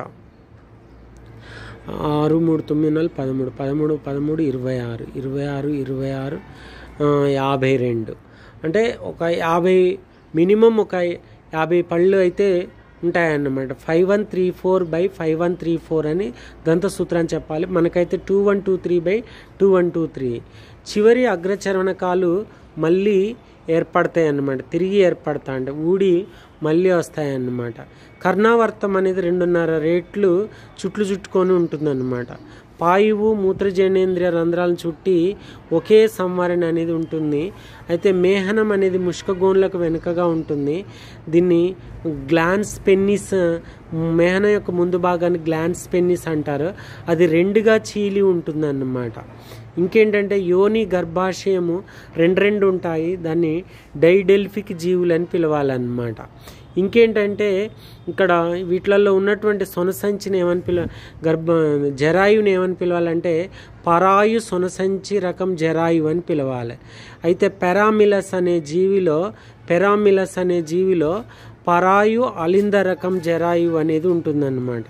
ఆరు మూడు తొమ్మిది నాలుగు పదమూడు పదమూడు పదమూడు ఇరవై ఆరు ఇరవై ఆరు ఇరవై ఆరు ఆ, యాభై రెండు అంటే ఒక యాభై మినిమం ఒక యాభై పళ్ళు అయితే ఉంటాయన్నమాట five one three four by five one three four అని దంత సూత్రాన్ని చెప్పాలి మనకైతే two one two three by two one two three చివరి అగ్రచర్వణకాలు మళ్ళీ ఏర్పడతాయి అన్నమాట తిరిగి ఏర్పడతా అంటే ఊడి మళ్ళీ వస్తాయి అన్నమాట కర్ణావర్తం అనేది రెండున్నర రేట్లు చుట్లు చుట్టుకొని ఉంటుందన్నమాట పాయువు మూత్రజనేంద్రియ రంధ్రాలను చుట్టి ఒకే సంవరణ అనేది ఉంటుంది అయితే మేహనం అనేది ముష్కగోన్లకు వెనుకగా ఉంటుంది దీన్ని గ్లాన్స్ పెన్నిస్ మేహనం యొక్క ముందు భాగాన్ని గ్లాన్స్ పెన్నిస్ అంటారు అది రెండుగా చీలి ఉంటుందన్నమాట ఇంకేంటంటే యోని గర్భాశయము రెండు రెండు ఉంటాయి దాన్ని డైడెల్ఫిక్ జీవులు అని పిలవాలన్నమాట ఇంకేంటంటే ఇక్కడ వీటిలలో ఉన్నటువంటి సొనసంచిని ఏమని పిల గర్భ జరాయుని ఏమని పిలవాలంటే పరాయు సొనసంచి రకం జరాయు అని పిలవాలి అయితే పెరామిలస్ అనే జీవిలో పెరామిలస్ అనే జీవిలో పరాయు అలింద రకం జరాయు అనేది ఉంటుందన్నమాట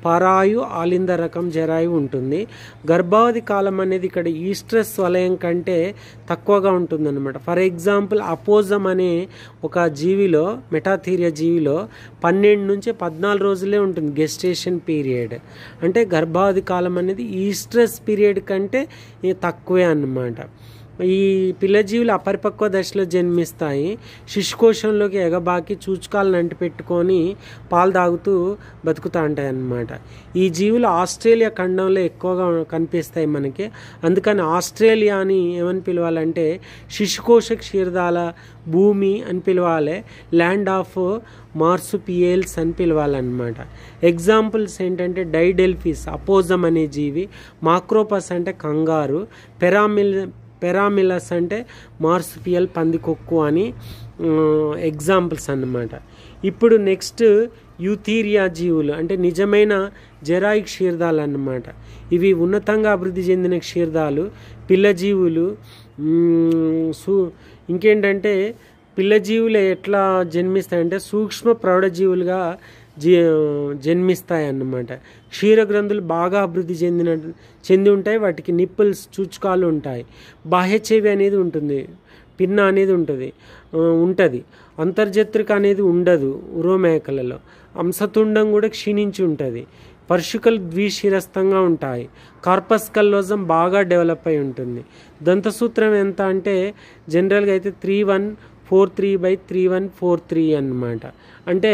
పరాయు ఆలింద రకం జరాయు ఉంటుంది గర్భావధి కాలం అనేది ఇక్కడ ఈస్ట్రెస్ వలయం కంటే తక్కువగా ఉంటుందన్నమాట ఫర్ ఎగ్జాంపుల్ అపోజం అనే ఒక జీవిలో మెటాథీరియా జీవిలో పన్నెండు నుంచి పద్నాలుగు రోజులే ఉంటుంది గెస్టేషన్ పీరియడ్ అంటే గర్భావధి కాలం అనేది ఈస్ట్రెస్ పీరియడ్ కంటే తక్కువే అన్నమాట ఈ పిల్లజీవులు అపరిపక్వ దశలో జన్మిస్తాయి శిశుకోశంలోకి ఎగబాకి చూచుకాలను అంటిపెట్టుకొని పాలు తాగుతూ బతుకుతూ ఉంటాయి అన్నమాట ఈ జీవులు ఆస్ట్రేలియా ఖండంలో ఎక్కువగా కనిపిస్తాయి మనకి అందుకని ఆస్ట్రేలియాని ఏమని పిలవాలంటే శిశుకోశ క్షీరదాల భూమి అని పిలవాలి ల్యాండ్ ఆఫ్ మార్సుపియేల్స్ అని పిలవాలన్నమాట ఎగ్జాంపుల్స్ ఏంటంటే డైడెల్ఫిస్ అపోజం అనే జీవి మాక్రోపస్ అంటే కంగారు పెరామిల్ పెరామిలస్ అంటే మార్సుపియల్ పందికొక్కు అని ఎగ్జాంపుల్స్ అన్నమాట ఇప్పుడు నెక్స్ట్ యూథీరియా జీవులు అంటే నిజమైన జరాయి క్షీరదాలు అన్నమాట ఇవి ఉన్నతంగా అభివృద్ధి చెందిన క్షీరదాలు పిల్లజీవులు సు ఇంకేంటంటే పిల్లజీవులు ఎట్లా జన్మిస్తాయంటే సూక్ష్మ ప్రౌఢజీవులుగా జీ జన్మిస్తాయి అన్నమాట క్షీరగ్రంథులు బాగా అభివృద్ధి చెందిన చెంది ఉంటాయి వాటికి నిప్పుల్స్ చూచుకాలు ఉంటాయి బాహ్య చెవి అనేది ఉంటుంది పిన్న అనేది ఉంటుంది ఉంటుంది అంతర్జత్రిక అనేది ఉండదు ఉరోమేకలలో అంశతుండం కూడా క్షీణించి ఉంటుంది పర్షికల్ ద్విశిరస్తంగా ఉంటాయి కార్పస్ కల్లోజం బాగా డెవలప్ అయి ఉంటుంది దంతసూత్రం ఎంత అంటే జనరల్గా అయితే three one four three by three one four three అన్నమాట అంటే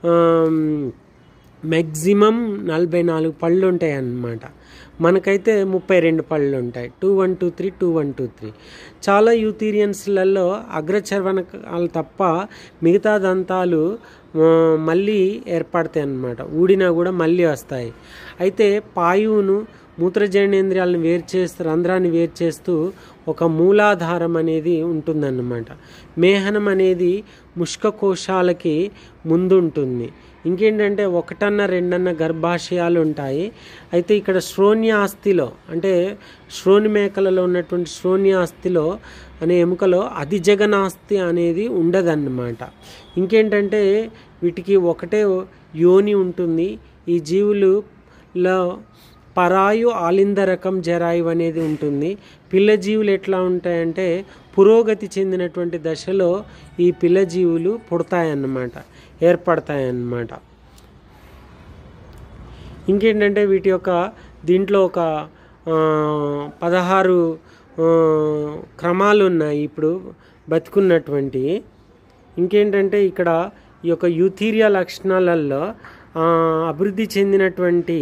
మ్యాక్సిమం నలభై నాలుగు పళ్ళు ఉంటాయి అన్నమాట మనకైతే ముప్పై రెండు పళ్ళు ఉంటాయి two one two three two one two three చాలా యూథీరియన్స్లలో అగ్రచర్వణకాలు తప్ప మిగతా దంతాలు మళ్ళీ ఏర్పడతాయి అన్నమాట ఊడినా కూడా మళ్ళీ వస్తాయి అయితే పాయువును మూత్రజననేంద్రియాలను వేరు చేస్తూ రంధ్రాన్ని వేరు చేస్తూ ఒక మూలాధారం అనేది ఉంటుందన్నమాట మేహనం అనేది ముష్క కోశాలకి ముందు ఉంటుంది ఇంకేంటంటే ఒకటన్న రెండన్న గర్భాశయాలు ఉంటాయి అయితే ఇక్కడ శ్రోణ్యాస్థిలో అంటే శ్రోణి మేకలలో ఉన్నటువంటి శ్రోణ్యాస్థిలో అనే ఎముకలో అధిజగనాస్తి అనేది ఉండదన్నమాట ఇంకేంటంటే వీటికి ఒకటే యోని ఉంటుంది ఈ జీవులలో పరాయు ఆలింద రకం జరాయు అనేది ఉంటుంది పిల్ల జీవులు ఎట్లా ఉంటాయంటే పురోగతి చెందినటువంటి దశలో ఈ పిల్ల జీవులు పుడతాయన్నమాట ఏర్పడతాయన్నమాట ఇంకేంటంటే వీటి యొక్క దీంట్లో ఒక పదహారు క్రమాలు ఉన్నాయి ఇప్పుడు బతుకున్నటువంటి ఇంకేంటంటే ఇక్కడ ఈ యొక్క యూథీరియా లక్షణాలలో అభివృద్ధి చెందినటువంటి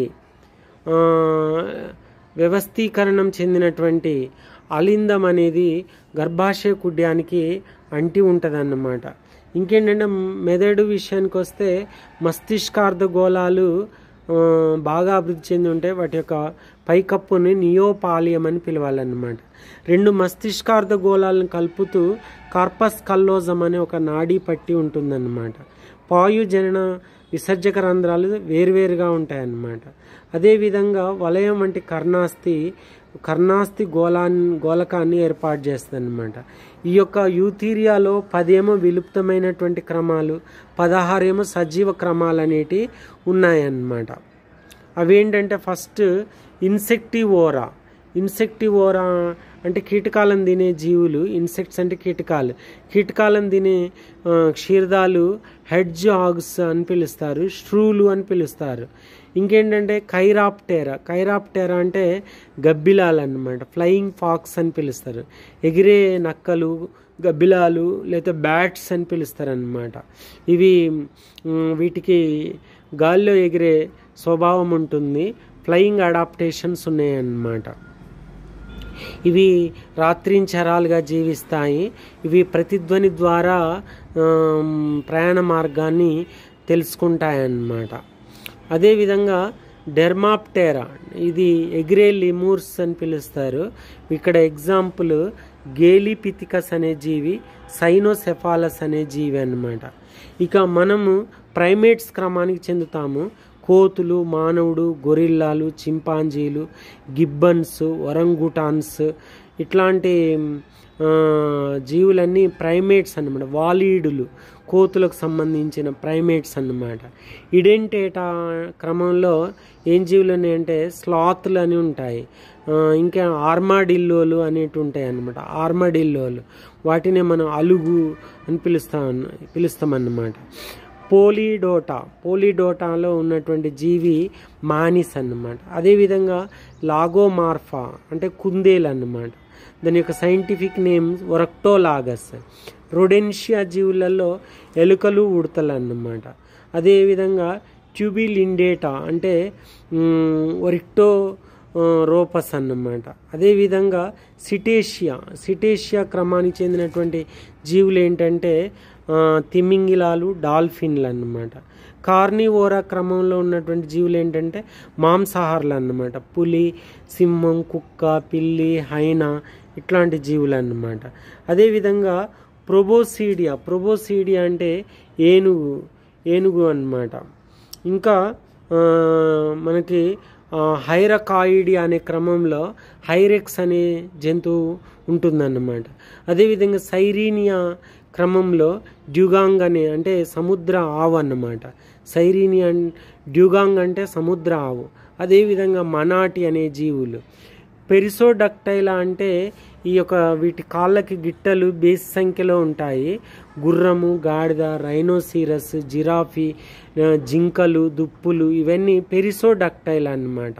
వ్యవస్థీకరణం చెందినటువంటి అలిందం అనేది గర్భాశయ కుడ్యానికి అంటి ఉంటుందన్నమాట ఇంకేంటంటే మెదడు విషయానికి వస్తే మస్తిష్కార్ధ గోళాలు బాగా అభివృద్ధి చెంది ఉంటే వాటి యొక్క పైకప్పుని నియోపాలియం అని పిలవాలన్నమాట రెండు మస్తిష్కార్ధ గోళాలను కలుపుతూ కార్పస్ కల్లోజం అనే ఒక నాడీ పట్టి ఉంటుందన్నమాట పాయు జనన విసర్జక రంధ్రాలు వేరువేరుగా ఉంటాయన్నమాట అదేవిధంగా వలయం వంటి కర్ణాస్తి కర్ణాస్తి గోళాన్ని గోళకాన్ని ఏర్పాటు చేస్తుంది అనమాట ఈ యొక్క యూథీరియాలో పదేమో విలుప్తమైనటువంటి క్రమాలు పదహారేమో సజీవ క్రమాలు అనేటివి ఉన్నాయన్నమాట అవేంటంటే ఫస్ట్ ఇన్సెక్టివోరా ఇన్సెక్టివోరా అంటే కీటకాలను తినే జీవులు ఇన్సెక్ట్స్ అంటే కీటకాలు కీటకాలను తినే క్షీరదాలు హెడ్జ్ హాగ్స్ అని పిలుస్తారు స్ట్రూలు అని పిలుస్తారు ఇంకేంటంటే కైరాప్టేరా కైరాప్టేరా అంటే గబ్బిలాలు అనమాట ఫ్లయింగ్ ఫాక్స్ అని పిలుస్తారు ఎగిరే నక్కలు గబ్బిలాలు లేదా బ్యాట్స్ అని పిలుస్తారు అనమాట ఇవి వీటికి గాల్లో ఎగిరే స్వభావం ఉంటుంది ఫ్లయింగ్ అడాప్టేషన్స్ ఉన్నాయన్నమాట ఇవి రాత్రించరాలుగా జీవిస్తాయి ఇవి ప్రతిధ్వని ద్వారా ప్రయాణ మార్గాన్ని తెలుసుకుంటాయన్నమాట అదేవిధంగా డెర్మాప్టేరా ఇది ఎగ్రే లిమూర్స్ అని పిలుస్తారు ఇక్కడ ఎగ్జాంపుల్ గేలిపితికస్ అనే జీవి సైనోసెఫాలస్ అనే జీవి అన్నమాట ఇక మనము ప్రైమేట్స్ క్రమానికి చెందుతాము కోతులు మానవుడు గొరిల్లాలు చింపాంజీలు గిబ్బన్స్ ఒరంగుటాన్స్ ఇట్లాంటి జీవులన్నీ ప్రైమేట్స్ అన్నమాట వాలీడులు కోతులకు సంబంధించిన ప్రైమేట్స్ అన్నమాట ఇడెంటేటా క్రమంలో ఏం జీవులు ఉన్నాయంటే స్లాత్లు అని ఉంటాయి ఆ, ఇంకా ఆర్మాడిల్లోలు అనేటి ఉంటాయి అన్నమాట ఆర్మాడిల్లోలు వాటినే మనం అలుగు అని పిలుస్తాం పిలుస్తామన్నమాట పోలీడోటా పోలీడోటాలో ఉన్నటువంటి జీవి మానిస్ అన్నమాట అదేవిధంగా లాగోమార్ఫా అంటే కుందేలు అన్నమాట దాని యొక్క సైంటిఫిక్ నేమ్ ఒరక్టోలాగస్ రొడెన్షియా జీవులలో ఎలుకలు ఉడతలు అన్నమాట అదేవిధంగా ట్యూబిలిండేటా అంటే మ్, ఒరిక్టో ఆ, రోపస్ అన్నమాట అదేవిధంగా సిటేషియా సిటేషియా క్రమానికి చెందినటువంటి జీవులు ఏంటంటే ఆ, తిమింగిలాలు డాల్ఫిన్లు అన్నమాట కార్నివోరా క్రమంలో ఉన్నటువంటి జీవులు ఏంటంటే మాంసాహారులు అన్నమాట పులి సింహం కుక్క పిల్లి హైనా ఇట్లాంటి జీవులు అన్నమాట అదేవిధంగా ప్రొబోసీడియా ప్రొబోసీడియా అంటే ఏనుగు ఏనుగు అన్నమాట ఇంకా ఆ, మనకి ఆ, హైరకాయిడి అనే క్రమంలో హైరెక్స్ అనే జంతువు ఉంటుందన్నమాట అదేవిధంగా సైరీనియా క్రమంలో డ్యూగాంగ్ అనే అంటే సముద్ర ఆవు అన్నమాట సైరీనియా డ్యూగాంగ్ అంటే సముద్ర ఆవు అదేవిధంగా మనాటి అనే జీవులు పెరిసోడక్టైలా అంటే ఈ యొక్క వీటి కాళ్ళకి గిట్టలు బేస్ సంఖ్యలో ఉంటాయి గుర్రము గాడిద రైనోసీరస్ జిరాఫీ ఆ, జింకలు దుప్పులు ఇవన్నీ పెరిసోడక్టైలా అన్నమాట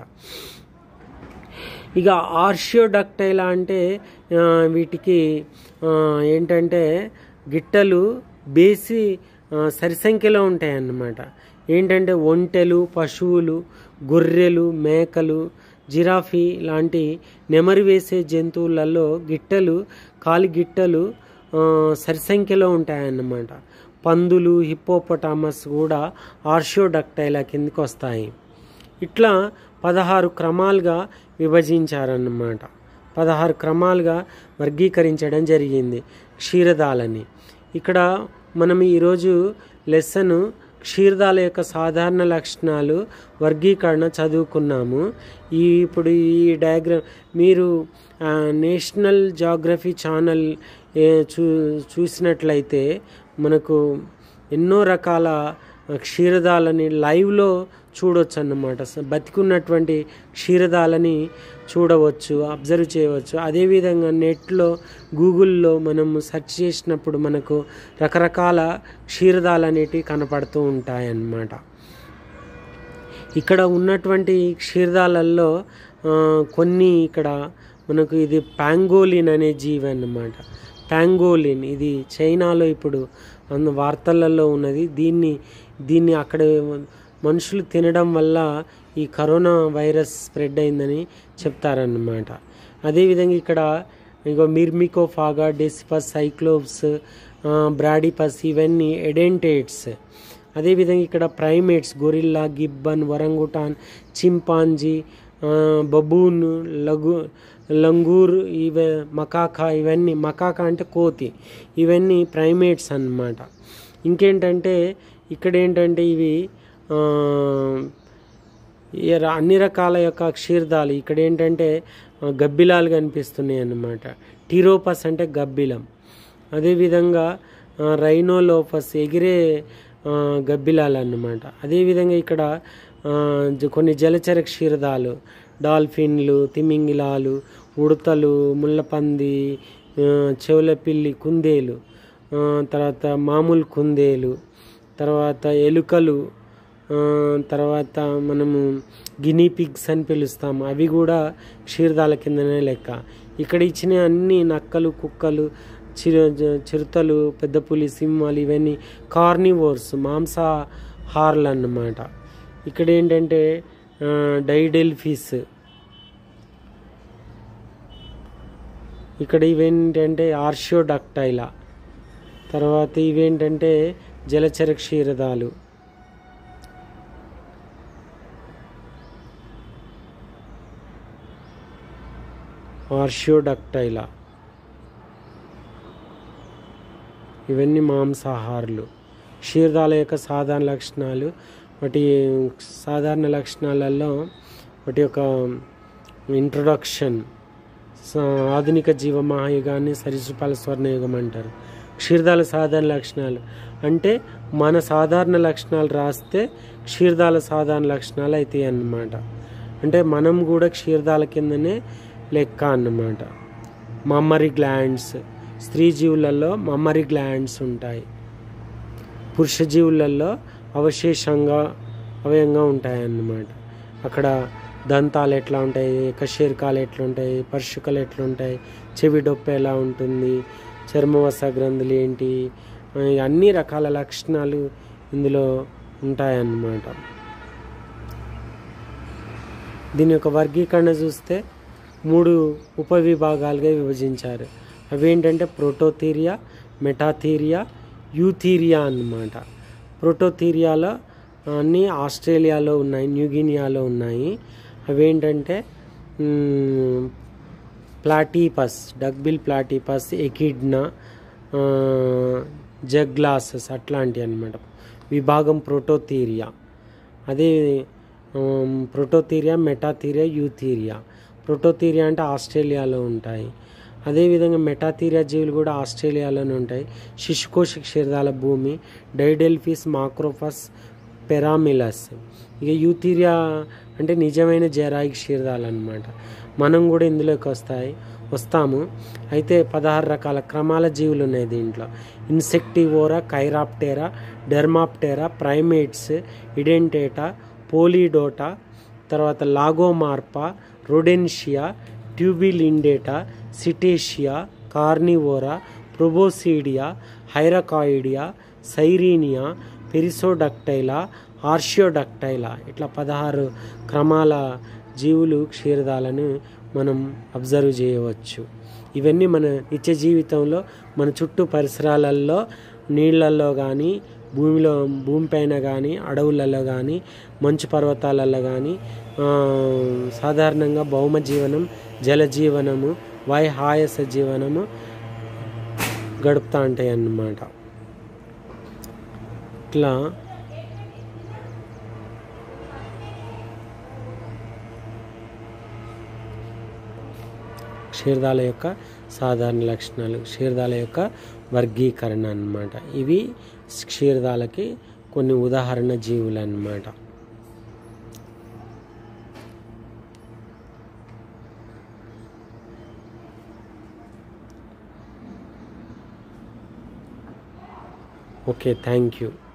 ఇక ఆర్షియోడక్టైలా అంటే ఆ, వీటికి ఆ, ఏంటంటే గిట్టలు బేసి ఆ, సరిసంఖ్యలో ఉంటాయి అన్నమాట ఏంటంటే ఒంటెలు పశువులు గొర్రెలు మేకలు జిరాఫీ లాంటి నెమరు వేసే జంతువులలో గిట్టలు కాలి గిట్టలు ఆ, సరిసంఖ్యలో ఉంటాయన్నమాట పందులు హిప్పోపటామస్ కూడా ఆర్షియోడక్టైలా కిందకి వస్తాయి ఇట్లా పదహారు క్రమాలుగా విభజించారన్నమాట పదహారు క్రమాలుగా వర్గీకరించడం జరిగింది క్షీరదాలని ఇక్కడ మనం ఈరోజు లెసన్ క్షీరదాల యొక్క సాధారణ లక్షణాలు వర్గీకరణ చదువుకున్నాము ఈ ఇప్పుడు ఈ డయాగ్రామ్ మీరు ఆ, నేషనల్ జాగ్రఫీ ఛానల్ ఏ, చూ చూసినట్లయితే మనకు ఎన్నో రకాల క్షీరదాలని లైవ్లో చూడొచ్చు అన్నమాట స- బతికున్నటువంటి క్షీరదాలని చూడవచ్చు అబ్జర్వ్ చేయవచ్చు అదేవిధంగా నెట్లో గూగుల్లో మనం సెర్చ్ చేసినప్పుడు మనకు రకరకాల క్షీరదాలు అనేటివి కనపడుతూ ఉంటాయి అన్నమాట ఇక్కడ ఉన్నటువంటి క్షీరదాలలో ఆ, కొన్ని ఇక్కడ మనకు ఇది పాంగోలిన్ అనే జీవి అన్నమాట పాంగోలిన్ ఇది చైనాలో ఇప్పుడు అన్న వార్తలలో ఉన్నది దీన్ని దీన్ని అక్కడ మనుషులు తినడం వల్ల ఈ కరోనా వైరస్ స్ప్రెడ్ అయిందని చెప్తారన్నమాట అదేవిధంగా ఇక్కడ ఇగో మిర్మికోఫాగా డెసిపస్ సైక్లోప్స్ బ్రాడిపస్ ఇవన్నీ ఎడెంటేట్స్ అదేవిధంగా ఇక్కడ primates gorilla gibbon orangutan chimpanzee ఆ, బబూన్ లఘు లంగూర్ ఇవ మకాకా ఇవన్నీ మకాకా అంటే కోతి ఇవన్నీ ప్రైమేట్స్ అన్నమాట ఇంకేంటంటే ఇక్కడ ఏంటంటే ఇవి ఆ, ఈ ర- అన్ని రకాల యొక్క క్షీర్దాలు ఇక్కడ ఏంటంటే ఆ, గబ్బిలాలు కనిపిస్తున్నాయి అన్నమాట టీరోపస్ అంటే గబ్బిలం అదేవిధంగా ఆ, రైనోలోపస్ ఎగిరే ఆ, గబ్బిలాలు అన్నమాట అదేవిధంగా ఇక్కడ ఆ, జ- కొన్ని జలచర క్షీరదాలు డాల్ఫిన్లు తిమింగిలాలు ఉడతలు ముళ్ళపంది ఆ, చెవులపిల్లి కుందేలు ఆ, తర్వాత మామూలు కుందేలు తర్వాత ఎలుకలు ఆ, తర్వాత మనము గినీ పిగ్స్ అని పిలుస్తాము అవి కూడా క్షీరదాల కిందనే లెక్క ఇక్కడ ఇచ్చిన అన్ని నక్కలు కుక్కలు చిరు జ- చిరుతలు పెద్ద పులి సింహాలు ఇవన్నీ కార్నివోర్స్ మాంసాహారులు అన్నమాట ఇక్కడ ఏంటంటే ఆ, డైడెల్ఫిస్ ఇక్కడ ఇవేంటంటే ఆర్షియోడక్టైలా తర్వాత ఇవేంటంటే జలచర క్షీరదాలు ఆర్షియోడక్టైలా ఇవన్నీ మాంసాహారులు క్షీరదాల యొక్క సాధారణ లక్షణాలు వాటి సాధారణ లక్షణాలలో వాటి యొక్క ఇంట్రొడక్షన్ స- ఆధునిక జీవ మహాయుగాన్ని సరిసృపాల స్వర్ణయుగం అంటారు క్షీరదాల సాధారణ లక్షణాలు అంటే మన సాధారణ లక్షణాలు రాస్తే క్షీరదాల సాధారణ లక్షణాలు అవుతాయి అన్నమాట అంటే మనం కూడా క్షీరదాల కిందనే లెక్క అన్నమాట మమ్మరీ గ్లాండ్స్ స్త్రీ జీవులలో మమ్మరీ గ్లాండ్స్ ఉంటాయి పురుష జీవులలో అవశేషంగా అవయంగా ఉంటాయి అన్నమాట అక్కడ దంతాలు ఎట్లా ఉంటాయి కశేరికాలు ఎట్లా ఉంటాయి పర్షికలు ఎట్లా ఉంటాయి చెవి డొప్ప ఎలా ఉంటుంది చర్మవస గ్రంథులు ఏంటి ఆ, అన్ని రకాల లక్షణాలు ఇందులో ఉంటాయన్నమాట దీని యొక్క వర్గీకరణ చూస్తే మూడు ఉపవిభాగాలుగా విభజించారు అవేంటంటే ప్రోటోథీరియా మెటాథీరియా యూథీరియా అన్నమాట ప్రోటోథీరియాలో అన్నీ ఆస్ట్రేలియాలో ఉన్నాయి న్యూగినియాలో ఉన్నాయి అవేంటంటే మ్, ప్లాటీపస్ డక్బిల్ ప్లాటీపస్ ఎకిడ్నా ఆ, జగ్లాసస్ అట్లాంటివి అన్నమాట విభాగం ప్రోటోథీరియా అదే um, prototheria metatheria eutheria prototheria అంటే ఆస్ట్రేలియాలో ఉంటాయి అదేవిధంగా మెటాథీరియా జీవులు కూడా ఆస్ట్రేలియాలోనే ఉంటాయి శిశుకోశ క్షీరదాల భూమి డైడెల్ఫిస్ మాక్రోఫస్ పెరామిలస్ ఇక యూథీరియా అంటే నిజమైన జరాయి క్షీరదాలు అనమాట మనం కూడా ఇందులోకి వస్తాయి వస్తాము అయితే పదహారు రకాల క్రమాల జీవులు ఉన్నాయి దీంట్లో ఇన్సెక్టివోరా కైరాప్టెరా డెర్మాప్టెరా ప్రైమేట్స్ ఇడెంటేటా పోలీడోటా తర్వాత లాగోమార్పా రొడెన్షియా ట్యూబిలిండేటా సిటేషియా కార్నివోరా ప్రొబోసీడియా హైరకాయిడియా సైరీనియా పెరిసోడక్టైలా ఆర్షియోడక్టైలా ఇట్లా పదహారు క్రమాల జీవులు క్షీరదాలను మనం అబ్జర్వ్ చేయవచ్చు ఇవన్నీ మన నిత్య జీవితంలో మన చుట్టూ పరిసరాలలో నీళ్ళల్లో కానీ భూమిలో భూమిపైన కానీ అడవులలో కానీ మంచు పర్వతాలలో కానీ సాధారణంగా భౌమ జీవనం జల జీవనము వైహాయస జీవనము గడుపుతూ ఉంటాయి అన్నమాట ఇట్లా క్షీరదాల యొక్క సాధారణ లక్షణాలు క్షీరదాల యొక్క వర్గీకరణ అన్నమాట ఇవి క్షీరదాలకి కొన్ని ఉదాహరణ జీవులు అన్నమాట ఓకే థ్యాంక్ యూ